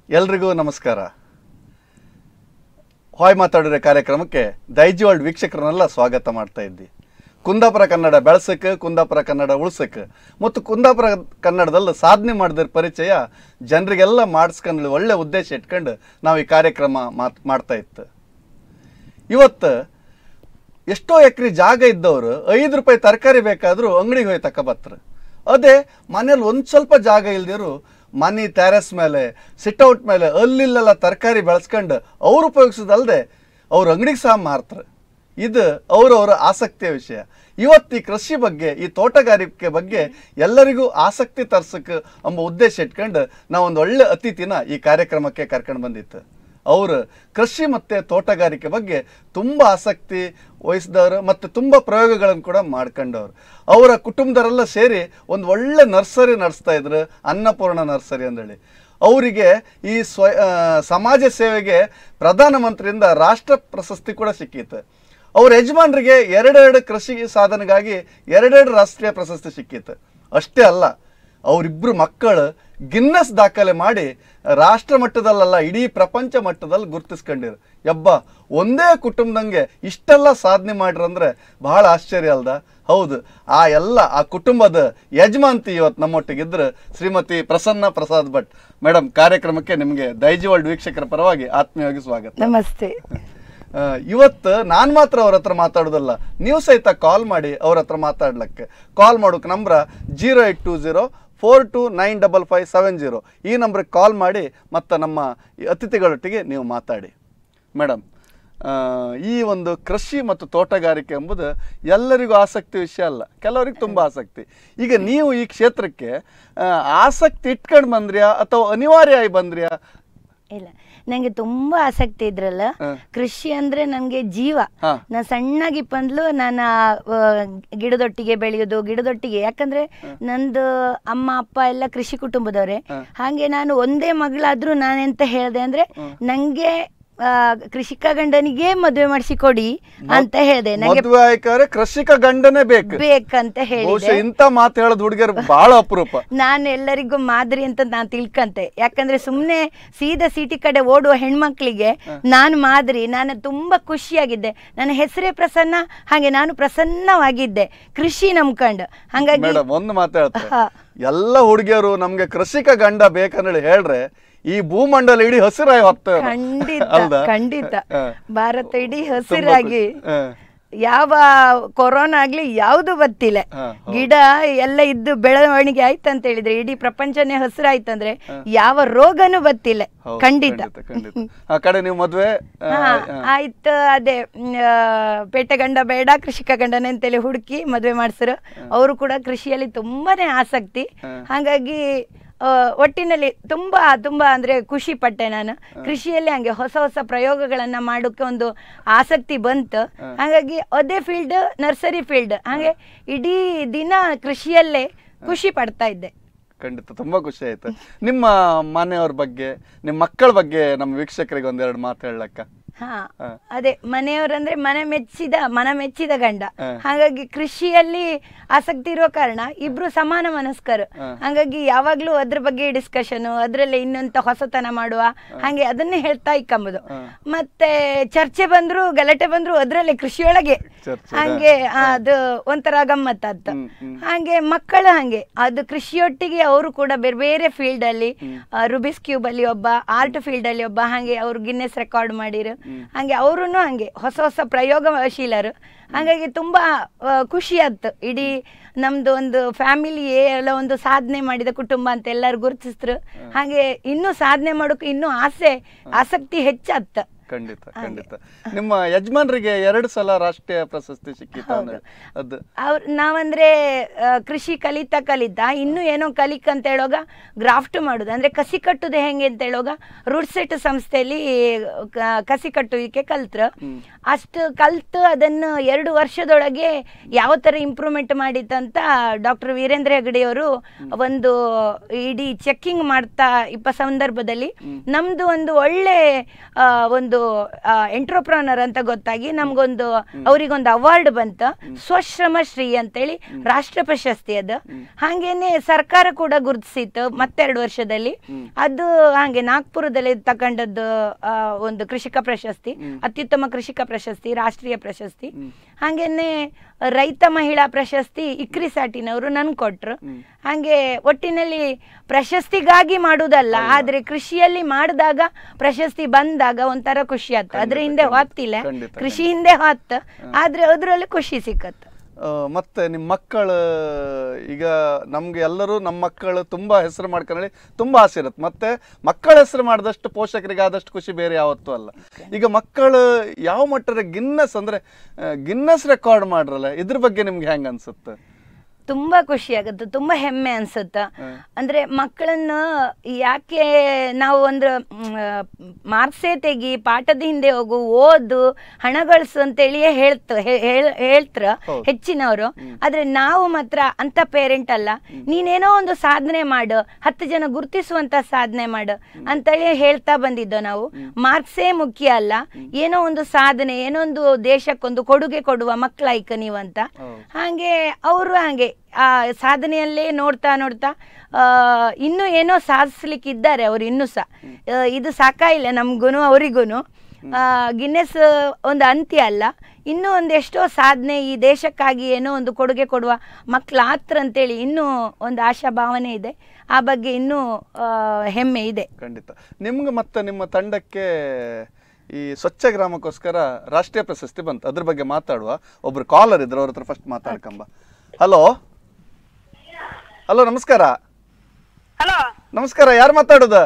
ಎಲ್ರಿಗೂ ನಮಸ್ಕಾರ ಹಾಯ್ ಮಾತಾಡಿರೋ ಕಾರ್ಯಕ್ರಮಕ್ಕೆ ದೈಜಿ ವರ್ಲ್ಡ್ ವೀಕ್ಷಕರನ್ನೆಲ್ಲ ಸ್ವಾಗತ ಮಾಡ್ತಾ ಇದ್ದಿ ಕುಂದಾಪುರ ಕನ್ನಡ ಬೆಳೆಸಕ್ಕೆ ಕುಂದಾಪುರ ಕನ್ನಡ ಉಳ್ಸಕ್ಕೆ ಮತ್ತು ಕುಂದಾಪುರ ಕನ್ನಡದಲ್ಲಿ ಸಾಧನೆ ಮಾಡಿದ್ರ ಪರಿಚಯ ಜನರಿಗೆಲ್ಲ ಮಾಡಿಸ್ಕೊಂಡು ಒಳ್ಳೆ ಉದ್ದೇಶ ಇಟ್ಕೊಂಡು ನಾವು ಈ ಕಾರ್ಯಕ್ರಮ ಮಾತ್ ಮಾಡ್ತಾ ಇತ್ತು ಇವತ್ತು ಎಷ್ಟೋ ಎಕರೆ ಜಾಗ ಇದ್ದವರು ಐದು ರೂಪಾಯಿ ತರಕಾರಿ ಬೇಕಾದರೂ ಅಂಗಡಿಗೆ ಹೋಗಿ ತಕೊಬತ್ತರ ಅದೇ ಮನೇಲಿ ಒಂದು ಸ್ವಲ್ಪ ಜಾಗ ಇಲ್ದಿರು ಮನೆ ಟೆರೆಸ್ ಮೇಲೆ ಸಿಟ್ಔಟ್ ಮೇಲೆ ಅಲ್ಲಿಲ್ಲೆಲ್ಲ ತರಕಾರಿ ಬೆಳೆಸ್ಕೊಂಡು ಅವ್ರು ಉಪಯೋಗಿಸೋದಲ್ಲದೆ ಅವ್ರ ಅಂಗಡಿಗೆ ಸಹ ಮಾರ್ತಾರೆ ಇದು ಅವರವರ ಆಸಕ್ತಿಯ ವಿಷಯ ಇವತ್ತು ಈ ಕೃಷಿ ಬಗ್ಗೆ ಈ ತೋಟಗಾರಿಕೆ ಬಗ್ಗೆ ಎಲ್ಲರಿಗೂ ಆಸಕ್ತಿ ತರ್ಸಕ್ಕೆ ಎಂಬ ಉದ್ದೇಶ ಇಟ್ಕೊಂಡು ನಾವು ಒಂದು ಒಳ್ಳೆ ಅತಿಥಿನ ಈ ಕಾರ್ಯಕ್ರಮಕ್ಕೆ ಕರ್ಕೊಂಡು ಬಂದಿತ್ತು ಅವರು ಕೃಷಿ ಮತ್ತು ತೋಟಗಾರಿಕೆ ಬಗ್ಗೆ ತುಂಬ ಆಸಕ್ತಿ ವಹಿಸಿದವರು ಮತ್ತು ತುಂಬ ಪ್ರಯೋಗಗಳನ್ನು ಕೂಡ ಮಾಡ್ಕೊಂಡವ್ರು ಅವರ ಕುಟುಂಬದವರೆಲ್ಲ ಸೇರಿ ಒಂದು ಒಳ್ಳೆ ನರ್ಸರಿ ನಡೆಸ್ತಾ ಇದ್ರು ಅನ್ನಪೂರ್ಣ ನರ್ಸರಿ ಅಂದೇಳಿ ಅವರಿಗೆ ಈ ಸ್ವ ಆ, ಸಮಾಜ ಸೇವೆಗೆ ಪ್ರಧಾನಮಂತ್ರಿಯಿಂದ ರಾಷ್ಟ್ರ ಪ್ರಶಸ್ತಿ ಕೂಡ ಸಿಕ್ಕಿತ್ತು ಅವ್ರ ಯಜಮಾನರಿಗೆ ಎರಡೆರಡು ಕೃಷಿ ಸಾಧನೆಗಾಗಿ ಎರಡೆರಡು ರಾಷ್ಟ್ರೀಯ ಪ್ರಶಸ್ತಿ ಸಿಕ್ಕಿತ್ತು ಅಷ್ಟೇ ಅಲ್ಲ ಅವರಿಬ್ಬರು ಮಕ್ಕಳು ಗಿನ್ನಸ್ ದಾಖಲೆ ಮಾಡಿ ರಾಷ್ಟ್ರ ಮಟ್ಟದಲ್ಲಲ್ಲ ಇಡೀ ಪ್ರಪಂಚ ಮಟ್ಟದಲ್ಲಿ ಗುರುತಿಸ್ಕೊಂಡಿರು ಯಬ್ಬ ಒಂದೇ ಕುಟುಂಬದಂಗೆ ಇಷ್ಟೆಲ್ಲ ಸಾಧನೆ ಮಾಡಿರಂದ್ರೆ ಬಹಳ ಆಶ್ಚರ್ಯ ಅಲ್ದ ಹೌದು ಆ ಎಲ್ಲ ಆ ಕುಟುಂಬದ ಯಜಮಾಂತಿ ಇವತ್ತು ನಮ್ಮೊಟ್ಟಿಗಿದ್ರೆ ಶ್ರೀಮತಿ ಪ್ರಸನ್ನ ಪ್ರಸಾದ್ ಭಟ್ ಮೇಡಮ್ ಕಾರ್ಯಕ್ರಮಕ್ಕೆ ನಿಮಗೆ ದೈಜಿ ವರ್ಲ್ಡ್ ವೀಕ್ಷಕರ ಪರವಾಗಿ ಆತ್ಮೀಯವಾಗಿ ಸ್ವಾಗತ ನಮಸ್ತೆ ಆ, ಇವತ್ತು ನಾನು ಮಾತ್ರ ಅವ್ರ ಹತ್ರ ಮಾತಾಡೋದಲ್ಲ ನೀವು ಸಹಿತ ಕಾಲ್ ಮಾಡಿ ಅವ್ರ ಹತ್ರ ಮಾತಾಡ್ಲಿಕ್ಕೆ ಕಾಲ್ ಮಾಡೋಕೆ number zero eight two zero four two nine double five seven zero ಈ ನಂಬ್ರಿಗೆ ಕಾಲ್ ಮಾಡಿ ಮತ್ತು ನಮ್ಮ ಈ ಅತಿಥಿಗಳೊಟ್ಟಿಗೆ ನೀವು ಮಾತಾಡಿ ಮೇಡಮ್ ಈ ಒಂದು ಕೃಷಿ ಮತ್ತು ತೋಟಗಾರಿಕೆ ಎಂಬುದು ಎಲ್ಲರಿಗೂ ಆಸಕ್ತಿ ವಿಷಯ ಅಲ್ಲ ಕೆಲವರಿಗೆ ತುಂಬ ಆಸಕ್ತಿ ಈಗ ನೀವು ಈ ಕ್ಷೇತ್ರಕ್ಕೆ ಆ, ಆಸಕ್ತಿ ಇಟ್ಕೊಂಡು ಬಂದ್ರ್ಯಾ ಅಥವಾ ಅನಿವಾರ್ಯ ಆಗಿ ಬಂದ್ರ್ಯಾ ಇಲ್ಲ ನಂಗೆ ತುಂಬಾ ಆಸಕ್ತಿ ಇದ್ರಲ್ಲ ಹ. ಕೃಷಿ ಅಂದ್ರೆ ನನ್ಗೆ ಜೀವ ಹಾ. ನಾ ಸಣ್ಣಗಿಪ್ಪಂದ್ಲು ನಾನು ಆ, ಗಿಡದೊಟ್ಟಿಗೆ ಬೆಳೆಯೋದು ಗಿಡದೊಟ್ಟಿಗೆ ಯಾಕಂದ್ರೆ ನಂದು ಅಮ್ಮ ಅಪ್ಪ ಎಲ್ಲ ಕೃಷಿ ಕುಟುಂಬದವರೇ ಹ. ಹಾಗೆ ನಾನು ಒಂದೇ ಮಗಳಾದ್ರೂ ನಾನೆಂತ ಹೇಳ್ದೆ ಅಂದ್ರೆ ನಂಗೆ ಆ, ಕೃಷಿಕ ಗಂಡನಿಗೆ ಮದುವೆ ಮಾಡಿಸಿ ಕೊಡಿ ಅಂತ ಹೇಳ್ದೆ ನಂಗೆ ಮದುವೆ ಆಯ್ಕಾರೆ ಕೃಷಿಕ ಗಂಡನೇ ಬೇಕು ಬೇಕಂತ ಹೇಳಿದೆ ಬಹುಶಃ ಇಂಥ ಮಾತು ಹೇಳೋದು ಹುಡುಗಿಯರು ಬಹಳ ಅಪರೂಪ ನಾನು ಎಲ್ಲರಿಗೂ ಮಾದರಿ ಅಂತ ನಾನು ತಿಳ್ಕಂತೆ ಯಾಕಂದ್ರೆ ಸುಮ್ಮನೆ ಸೀದಾ ಸಿಟಿ ಕಡೆ ಓಡುವ ಹೆಣ್ಮಕ್ಳಿಗೆ ನಾನು ಮಾದರಿ ನಾನು ತುಂಬಾ ಖುಷಿಯಾಗಿದ್ದೆ ನನ್ನ ಹೆಸರೇ ಪ್ರಸನ್ನ ಹಾಗೆ ನಾನು ಪ್ರಸನ್ನವಾಗಿದ್ದೆ ಕೃಷಿ ನಂಬ್ಕೊಂಡು ಹಾಗಾಗಿ ಮೇಡಮ್ ಒಂದು ಮಾತು ಹೇಳ್ತಾರೆ ಹಾ. ಎಲ್ಲ ಹುಡುಗಿಯರು ನಮ್ಗೆ ಕೃಷಿಕ ಗಂಡ ಬೇಕಂದೇಳಿ ಹೇಳ್ರೆ ಈ ಭೂಮಂಡಲ ಇಡೀ ಹಸಿರಾಗಿ ಹೋಗ್ತೇವೆ ಖಂಡಿತ ಅಲ್ದಾ? ಖಂಡಿತ ಹ. ಭಾರತ ಇಡೀ ತುಂಬಾ ಹಸಿರಾಗಿ ಖುಷಿ. ಹ. ಯಾವ ಕೊರೋನಾ ಆಗ್ಲಿ ಯಾವುದು ಗೊತ್ತಿಲ್ಲ ಹ, ಹೌದು. ಗಿಡ ಎಲ್ಲ ಇದ್ದು ಬೆಳವಣಿಗೆ ಆಯ್ತಂತ ಹೇಳಿದ್ರೆ ಇಡೀ ಪ್ರಪಂಚನೇ ಹಸಿರಾಯ್ತಂದ್ರೆ ಯಾವ ರೋಗನೂ ಗೊತ್ತಿಲ್ಲ ಹೌದು, ಖಂಡಿತ ಖಂಡಿತ ಆ ಕಡೆ ನೀವು ಮದ್ವೆ ಆ, ಹಾ, ಆ, ಆಯ್ತು ಅದೇ ಮ್, ಆ, ಪೇಟೆ ಗಂಡ ಬೇಡ ಕೃಷಿಕ ಗಂಡನೇ ಅಂತೇಳಿ ಹುಡುಕಿ ಮದುವೆ ಮಾಡ್ಸರು ಅವರು ಕೂಡ ಕೃಷಿಯಲ್ಲಿ ತುಂಬಾನೇ ಆಸಕ್ತಿ ಹಾಗಾಗಿ ಆ, ಒಟ್ಟಿನಲ್ಲಿ ತುಂಬಾ ತುಂಬಾ ಅಂದ್ರೆ ಖುಷಿ ಪಟ್ಟೆ ನಾನು ಕೃಷಿಯಲ್ಲಿ ಹಂಗೆ ಹೊಸ ಹೊಸ ಪ್ರಯೋಗಗಳನ್ನ ಮಾಡೋಕೆ ಒಂದು ಆಸಕ್ತಿ ಬಂತು ಹಾಗಾಗಿ ಅದೇ ಫೀಲ್ಡ್ ನರ್ಸರಿ ಫೀಲ್ಡ್ ಹಾಗೆ ಇಡೀ ದಿನ ಕೃಷಿಯಲ್ಲೇ ಖುಷಿ ಪಡ್ತಾ ಇದ್ದೆ ಖಂಡಿತ ತುಂಬಾ ಖುಷಿ ಆಯ್ತು ನಿಮ್ಮ ಮನೆಯವ್ರ ಬಗ್ಗೆ ನಿಮ್ಮ ಮಕ್ಕಳ ಬಗ್ಗೆ ನಮ್ಮ ವೀಕ್ಷಕರಿಗೆ ಒಂದೆರಡು ಮಾತು ಹೇಳಕ್ಕ ಹಾ ಹಾ. ಅದೇ ಮನೆಯವರಂದ್ರೆ ಮನೆ ಮೆಚ್ಚಿದ ಮನ ಮೆಚ್ಚಿದ ಗಂಡ ಹಾ. ಹಾಗಾಗಿ ಕೃಷಿಯಲ್ಲಿ ಆಸಕ್ತಿ ಇರೋ ಕಾರಣ ಇಬ್ರು ಸಮಾನ ಮನಸ್ಕರು ಹಾ. ಹಾಗಾಗಿ ಯಾವಾಗ್ಲೂ ಅದ್ರ ಬಗ್ಗೆ ಡಿಸ್ಕಷನ್ ಅದ್ರಲ್ಲಿ ಇನ್ನೊಂತ ಹೊಸತನ ಮಾಡುವ ಹಾಗೆ ಅದನ್ನೇ ಹೇಳ್ತಾ ಇಕ್ಕಂಬುದು ಹಾ. ಮತ್ತೆ ಚರ್ಚೆ ಬಂದ್ರು ಗಲಾಟೆ ಬಂದ್ರು ಅದ್ರಲ್ಲೇ ಕೃಷಿಯೊಳಗೆ ಚರ್ಚೆ, ಹಾಗೆ ಅದು ಒಂಥರ ಗಮ್ಮತ್ತಾತ ಹ್ಮ್, ಹ್ಮ್. ಹಾಗೆ ಮಕ್ಕಳು ಹಾಗೆ ಅದು ಕೃಷಿಯೊಟ್ಟಿಗೆ ಅವರು ಕೂಡ ಬೇರೆ ಬೇರೆ ಫೀಲ್ಡ್ ಅಲ್ಲಿ ರುಬಿಸ್ ಕ್ಯೂಬ್ ಅಲ್ಲಿ ಒಬ್ಬ ಆರ್ಟ್ ಫೀಲ್ಡ್ ಅಲ್ಲಿ ಒಬ್ಬ ಹಾಗೆ ಅವರು ಗಿನ್ನೆಸ್ ರೆಕಾರ್ಡ್ ಮಾಡಿರು ಹಾಗೆ ಅವರು ಹಂಗೆ ಹೊಸ ಹೊಸ ಪ್ರಯೋಗಶೀಲರು ಹಾಗಾಗಿ ತುಂಬಾ ಆ, ಖುಷಿ ಆಯ್ತು ಇಡೀ ನಮ್ದು ಒಂದು ಫ್ಯಾಮಿಲಿ ಎಲ್ಲ ಒಂದು ಸಾಧನೆ ಮಾಡಿದ ಕುಟುಂಬ ಅಂತ ಎಲ್ಲರೂ ಗುರುತಿಸಿದ್ರು ಹಾಗೆ ಇನ್ನೂ ಸಾಧನೆ ಮಾಡೋಕೆ ಇನ್ನೂ ಆಸೆ ಆಸಕ್ತಿ ಹೆಚ್ಚಾತ್ ಖಂಡಿತ ಖಂಡಿತ ನಿಮ್ಮ ಯಜಮಾನ್ರಿಗೆ ಎರಡು ಸಲ ರಾಷ್ಟ್ರೀಯ ಪ್ರಶಸ್ತಿ ಸಿಕ್ಕಿತ್ತು ಅಂದ್ರೆ ಅದು ಅವ್ರ ನಾವಂದ್ರೆ ಆ, ಕೃಷಿ ಕಲಿತಾ ಕಲಿತಾ ಇನ್ನೂ ಏನೋ ಕಲಿಕ್ ಅಂತ ಹೇಳುವಾಗ ಗ್ರಾಫ್ಟ್ ಮಾಡುದು ಅಂದ್ರೆ ಕಸಿ ಕಟ್ಟುದು ಹೆಂಗೆ ಅಂತ ಹೇಳುವಾಗ ರೂಟ್ಸೆಟ್ ಸಂಸ್ಥೆಯಲ್ಲಿ ಕ- ಕಸಿ ಕಟ್ಟುವಿಕೆ ಕಲ್ತ್ರು ಅಷ್ಟು ಕಲ್ತು ಅದನ್ನು ಎರಡು ವರ್ಷದೊಳಗೆ ಯಾವ ತರ ಇಂಪ್ರೂವ್ಮೆಂಟ್ ಮಾಡಿತ್ತಂತ ಡಾಕ್ಟರ್ ವೀರೇಂದ್ರ ಹೆಗಡೆಯವರು ಒಂದು ಇಡೀ ಚೆಕ್ಕಿಂಗ್ ಮಾಡ್ತಾ ಇಪ್ಪ ಸಂದರ್ಭದಲ್ಲಿ ನಮ್ದು ಒಂದು ಒಳ್ಳೆ ಆ, ಒಂದು ಒಂದು ಎಂಟ್ರಪ್ರನರ್ ಅಂತ ಗೊತ್ತಾಗಿ ನಮ್ಗೊಂದು ಅವರಿಗೊಂದು ಅವಾರ್ಡ್ ಬಂತು ಸ್ವಶ್ರಮ ಶ್ರೀ ಅಂತೇಳಿ ರಾಷ್ಟ್ರ ಪ್ರಶಸ್ತಿ ಅದು ಹಾಗೇನೆ ಸರ್ಕಾರ ಕೂಡ ಗುರುತಿಸಿತ್ತು ಮತ್ತೆರಡು ವರ್ಷದಲ್ಲಿ ಅದು ಹಾಗೆ ನಾಗ್ಪುರದಲ್ಲಿ ತಗೊಂಡದ್ದು ಆ, ಒಂದು ಕೃಷಿಕ ಪ್ರಶಸ್ತಿ ಅತ್ಯುತ್ತಮ ಕೃಷಿಕ ಪ್ರಶಸ್ತಿ ರಾಷ್ಟ್ರೀಯ ಪ್ರಶಸ್ತಿ ಹಾಗೇನೆ ರೈತ ಮಹಿಳಾ ಪ್ರಶಸ್ತಿ ಇಕ್ರಿ ಸಾಟಿನವರು ನನ್ ಕೊಟ್ರು ಹಾಗೆ ಒಟ್ಟಿನಲ್ಲಿ ಪ್ರಶಸ್ತಿಗಾಗಿ ಮಾಡುವುದಲ್ಲ ಆದ್ರೆ ಕೃಷಿಯಲ್ಲಿ ಮಾಡಿದಾಗ ಪ್ರಶಸ್ತಿ ಬಂದಾಗ ಒಂಥರ ಖುಷಿ ಆಯ್ತು ಅದ್ರ ಹಿಂದೆ ಹೊತ್ತಿಲ್ಲ ಖಂಡಿತ, ಕೃಷಿ ಹಿಂದೆ ಹೊತ್ತು ಆದ್ರೆ ಅದ್ರಲ್ಲಿ ಖುಷಿ ಸಿಕ್ಕತ್ತು ಆ, ಮತ್ತೆ ನಿಮ್ಮ ಮಕ್ಕಳು ಈಗ ನಮ್ಗೆ ಎಲ್ಲರೂ ನಮ್ಮ ಮಕ್ಕಳು ತುಂಬಾ ಹೆಸರು ಮಾಡ್ಕೊಂಡೇಳಿ ತುಂಬಾ ಆಸೆ ಇರುತ್ತೆ ಮತ್ತೆ ಮಕ್ಕಳ ಹೆಸರು ಮಾಡಿದಷ್ಟು ಪೋಷಕರಿಗೆ ಆದಷ್ಟು ಖುಷಿ ಬೇರೆ ಯಾವತ್ತೂ ಅಲ್ಲ ಈಗ ಮಕ್ಕಳು ಯಾವ ಮಟ್ಟದ ಗಿನ್ನಸ್ ಅಂದ್ರೆ ಗಿನ್ನಸ್ ರೆಕಾರ್ಡ್ ಮಾಡ್ರಲ್ಲ ಇದ್ರ ಬಗ್ಗೆ ನಿಮ್ಗೆ ಹೆಂಗ್ ಅನ್ಸುತ್ತೆ ತುಂಬಾ ಖುಷಿ ಆಗುತ್ತೆ ತುಂಬಾ ಹೆಮ್ಮೆ ಅನ್ಸುತ್ತ ಅಂದ್ರೆ ಮಕ್ಕಳನ್ನ ಯಾಕೆ ನಾವು ಒಂದು ಮಾರ್ಕ್ಸೇ ತೆಗಿ ಪಾಠದ ಹಿಂದೆ ಹೋಗು ಓದು ಹಣ ಗಳಿಸು ಅಂತೇಳಿಯೇ ಹೇಳ್ತ ಹೇ- ಹೇಳ್- ಹೇಳ್ತ್ರ ಹೌದು. ಹೆಚ್ಚಿನವರು ಆದ್ರೆ ನಾವು ಮಾತ್ರ ಅಂತ ಪೇರೆಂಟ್ ಅಲ್ಲ ನೀನೇನೋ ಒಂದು ಸಾಧನೆ ಮಾಡು ಹತ್ತು ಜನ ಗುರುತಿಸುವಂತ ಸಾಧನೆ ಮಾಡು ಅಂತೇಳಿ ಹೇಳ್ತಾ ಬಂದಿದ್ದೋ ನಾವು ಮಾರ್ಕ್ಸೇ ಮುಖ್ಯ ಅಲ್ಲ ಏನೋ ಒಂದು ಸಾಧನೆ ಏನೋ ಒಂದು ದೇಶಕ್ಕೊಂದು ಕೊಡುಗೆ ಕೊಡುವ ಮಕ್ಕಳಾಯ್ಕ ನೀವಂತ ಹೌದು. ಹಾಗೆ ಅವರು ಹಾಗೆ ಆ ಸಾಧನೆಯಲ್ಲೇ ನೋಡ್ತಾ ನೋಡ್ತಾ ಆ, ಇನ್ನೂ ಏನೋ ಸಾಧಿಸ್ಲಿಕ್ಕೆ ಇದ್ದಾರೆ ಅವ್ರು ಇನ್ನೂ ಸಹ ಆ, ಇದು ಸಾಕಾಯಿಲ್ಲ ನಮ್ಗೂನು ಅವರಿಗೂನು ಗಿನ್ನೆಸ್ ಒಂದು ಅಂತ್ಯ ಅಲ್ಲ ಇನ್ನೂ ಒಂದೆಷ್ಟೋ ಸಾಧನೆ ಈ ದೇಶಕ್ಕಾಗಿ ಏನೋ ಒಂದು ಕೊಡುಗೆ ಕೊಡುವ ಮಕ್ಕಳು ಆತ್ರ ಅಂತೇಳಿ ಇನ್ನೂ ಒಂದು ಆಶಾ ಭಾವನೆ ಇದೆ ಆ ಬಗ್ಗೆ ಇನ್ನೂ ಆ, ಹೆಮ್ಮೆ ಇದೆ ಖಂಡಿತ ನಿಮ್ಗೆ ಮತ್ತೆ ನಿಮ್ಮ ತಂಡಕ್ಕೆ ಈ ಸ್ವಚ್ಛ ಗ್ರಾಮಕ್ಕೋಸ್ಕರ ರಾಷ್ಟ್ರೀಯ ಪ್ರಶಸ್ತಿ ಬಂತು ಅದ್ರ ಬಗ್ಗೆ ಮಾತಾಡುವ ಒಬ್ರು ಕಾಲರ್ ಇದ್ರು ಅವ್ರ ಹತ್ರ ಫಸ್ಟ್ ಮಾತಾಡ್ಕಂಬ ಹಲೋ ಹಲೋ ನಮಸ್ಕಾರ ಹಲೋ ನಮಸ್ಕಾರ ಯಾರು ಮಾತಾಡೋದು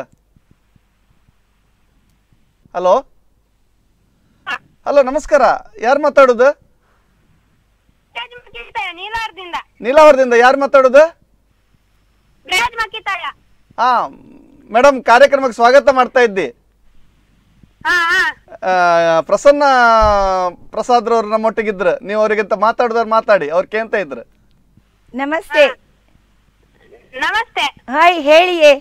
ಹಲೋ ಹಲೋ ನಮಸ್ಕಾರ ಯಾರು ಮಾತಾಡೋದು ರಾಜ್ ಮಕ್ಕಿತಾಯ ನೀಲಾರದಿಂದ ನೀಲಾವರದಿಂದ ಯಾರು ಮಾತಾಡೋದು ರಾಜ್ ಮಕ್ಕಿತಾಯ ಹಾ ಮೇಡಮ್ ಕಾರ್ಯಕ್ರಮಕ್ಕೆ ಸ್ವಾಗತ ಮಾಡ್ತಾ ಇದ್ದಿ ಹಾ ಹಾ ಆ, ಪ್ರಸನ್ನ ಪ್ರಸಾದ್ರವ್ರು ನಮ್ಮೊಟ್ಟಿಗಿದ್ರು ನೀವು ಅವರಿಗಿಂತ ಮಾತಾಡಿದವ್ರು ಮಾತಾಡಿ ಅವ್ರು ಕೇಳ್ತಾ ಇದ್ರು ನಮಸ್ತೆ ನಮಸ್ತೆ ಹಾಯ್ ಹೇಳಿಯೇ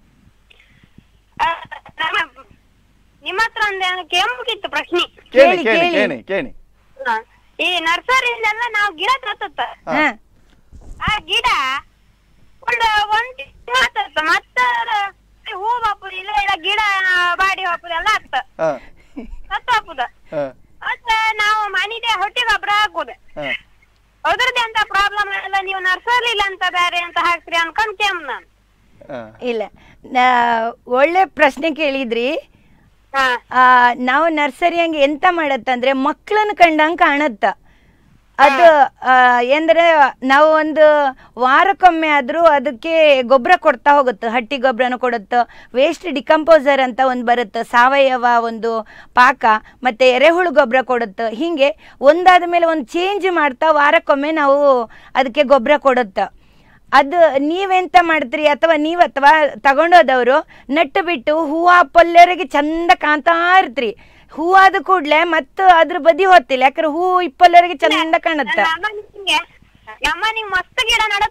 ಆ, ನಮ್ಮ- ನಿಮ್ಮ ಹತ್ರ ಒಂದು ಕೇಳ್ಬೇಕಿತ್ತು ಪ್ರಶ್ನೆ ಕೇಳಿ ಕೇಳಿ, ಕೇಳಿ ಕೇಳಿ. ಕೇಳಿ ಕೇಳಿ ಹಾ. ಈ ನರ್ಸರಿಯಿಂದೆಲ್ಲ ನಾವು ಗಿಡ ತತ್ತ ಹಾ ಆ ಗಿಡ ಒಂದು ಒಂದ್ ಮಾತತ್ತ ಮತ್ತ ಹೂ ಬಾಪುದು ಇಲ್ಲ ಇಲ್ಲ ಗಿಡ ಬಾಡಿ ಹಾಪುದು ಎಲ್ಲ ಆಗ್ತ ಹಾ ಸತ್ತು ಹಾಪುದ ಹಾ ಮತ್ತ ನಾವು ಮನಿದೆ ಹೊಟ್ಟೆ ಗೊಬ್ಬರ ಹಾಕುದು ಹಾ ಅದ್ರದ್ದು ಅಂತ ಪ್ರಾಬ್ಲಮ್ ಎಲ್ಲ ನೀವು ನರ್ಸರಿ ಇಲ್ಲ ಅಂತ ಬೇರೆ ಅಂತ ಹಾಕ್ತೀರಿ ಅನ್ಕೊಂಡ್ ಕೇಮ್ ನಾನು ಹಾ ಇಲ್ಲ ನಾ- ಒಳ್ಳೆ ಪ್ರಶ್ನೆ ಕೇಳಿದ್ರಿ ಹಾ ಆ, ನಾವು ನರ್ಸರಿ ಹಂಗೆ ಎಂತ ಮಾಡತ್ತಂದ್ರೆ ಮಕ್ಕಳನ್ನ ಕಂಡಂಗೆ ಕಾಣತ್ತ ಅದು ಆ, ಎಂದ್ರೆ ನಾವು ಒಂದು ವಾರಕ್ಕೊಮ್ಮೆ ಆದ್ರೂ ಅದಕ್ಕೆ ಗೊಬ್ಬರ ಕೊಡ್ತಾ ಹೋಗುತ್ತೆ ಹಟ್ಟಿ ಗೊಬ್ಬರನ ಕೊಡುತ್ತೆ ವೇಸ್ಟ್ ಡಿಕಂಪೋಸರ್ ಅಂತ ಒಂದು ಬರುತ್ತೆ ಸಾವಯವ ಒಂದು ಪಾಕ ಮತ್ತೆ ಎರೆಹುಳು ಗೊಬ್ಬರ ಕೊಡುತ್ತೆ ಹೀಗೆ ಒಂದಾದ ಮೇಲೆ ಒಂದು ಚೇಂಜ್ ಮಾಡ್ತಾ ವಾರಕ್ಕೊಮ್ಮೆ ನಾವು ಅದಕ್ಕೆ ಗೊಬ್ಬರ ಕೊಡುತ್ತೆ ಅದು ನೀವೆಂತ ಮಾಡ್ತೀರಿ ಅಥವಾ ನೀವು ಅಥವಾ ತಗೊಂಡೋದವರು ನಟ್ಟು ಬಿಟ್ಟು ಹೂವು ಪೊಲ್ಲೆರಿಗೆ ಚಂದ ಕಾಣ್ತಾ ಇರ್ತೀರಿ ಹೂವಾದ ಕೂಡ್ಲೆ ಮತ್ತು ಅದ್ರ ಬದಿ ಹೊತ್ತಿಲ್ಲ ಯಾಕಂದ್ರೆ ಹೂ ಇಪ್ಪಲ್ಲರಿಗೆ ಚಂದ ಕಾಣುತ್ತ ನಮ್ಮ ನಿಮ್ಗೆ ನಮ್ಮ ನಿಮ್ ಮಸ್ತ್ ಗಿಡ ನಡತ್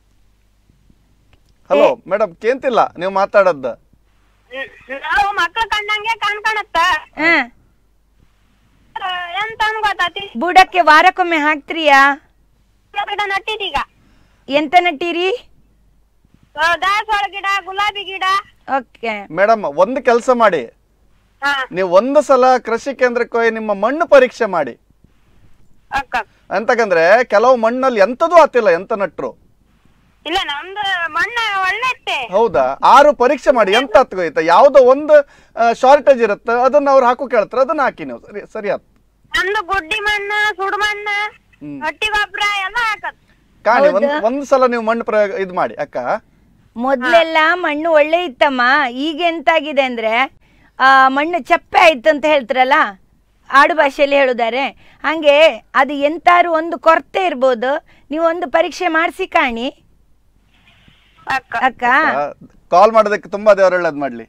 ಹಲೋ ಮೇಡಮ್ ಕೇಂತಿಲ್ಲ ನೀವು ಮಾತಾಡದ್ದು ನಾವು ಮಕ್ಳು ಕಂಡಂಗೆ ಕಾಣ್ ಕಾಣತ್ತ ಹ ಆ, ಎಂತ ಅನ್ ಗೊತ್ತಾತಿ ಬುಡಕ್ಕೆ ವಾರಕ್ಕೊಮ್ಮೆ ಹಾಕ್ತೀರಿಯಾ ಗಿಡ ನಟ್ಟಿದೀಗ ಎಂತ ನಟ್ಟೀರಿ ಆ, ದಾಸವಾಳ ಗಿಡ ಗುಲಾಬಿ ಗಿಡ ಓಕೆ ಮೇಡಮ್ ಒಂದು ಕೆಲಸ ಮಾಡಿ ಹಾ ನೀವು ಒಂದು ಸಲ ಕೃಷಿ ಕೇಂದ್ರಕ್ಕೆ ಹೋಗಿ ನಿಮ್ಮ ಮಣ್ಣು ಪರೀಕ್ಷೆ ಮಾಡಿ ಅಕ್ಕ ಅಂತಕಂದ್ರೆ ಕೆಲವು ಮಣ್ಣಲ್ಲಿ ಎಂಥದೂ ಆತಿಲ್ಲ ಎಂತ ನಟ್ರು ಇಲ್ಲ ನಮ್ದು ಮಣ್ಣು ಒಳ್ಳೆ ಇತ್ತೆ ಹೌದಾ ಆರು ಪರೀಕ್ಷೆ ಮಾಡಿ ಎಂತ ಹತ್ತು ಗೊತ್ತಾ ಯಾವುದೋ ಒಂದು ಶಾರ್ಟೇಜ್ ಇರುತ್ತೆ ಅದನ್ನ ಅವ್ರು ಹಾಕು ಕೇಳ್ತಾರೆ ಅದನ್ನ ಹಾಕಿ ನೀವು ಸರಿ ಸರಿ ಆಯ್ತು ನಮ್ದು ಗುಡ್ಡಿ ಮಣ್ಣು ಸುಡು ಮಣ್ಣು ಹ್ಮ್. ಹೊಟ್ಟಿ ಗೊಬ್ಬರ ಎಲ್ಲ ಹಾಕತ್ ಕಾಣಿ ಒಂದ್ ಹೌದಾ? ಒಂದ್ ಸಲ ನೀವು ಮಣ್ಣು ಪ್ರಯೋಗ ಇದು ಮಾಡಿ ಅಕ್ಕ ಮೊದ್ಲೆಲ್ಲ ಮಣ್ಣು ಒಳ್ಳೆ ಇತ್ತಮ್ಮ ಈಗ ಎಂತಾಗಿದೆ ಅಂದ್ರೆ ಆ ಮಣ್ಣು ಚಪ್ಪೆ ಆಯ್ತು ಅಂತ ಹೇಳ್ತಾರಲ್ಲ ಆಡು ಭಾಷೆಯಲ್ಲಿ ಹೇಳುದಾರೆ ಹಂಗೆ ಅದು ಎಂತಾರು ಒಂದು ಕೊರತೆ ಇರ್ಬೋದು ನೀವು ಒಂದು ಪರೀಕ್ಷೆ ಮಾಡಿಸಿ ಕಾಣಿ ಅಕ್ಕ ಅಕ್ಕ ಕಾಲ್ ಮಾಡೋದಕ್ಕೆ ತುಂಬಾ ದೇವ್ರ ಒಳ್ಳೇದ್ ಮಾಡ್ಲಿ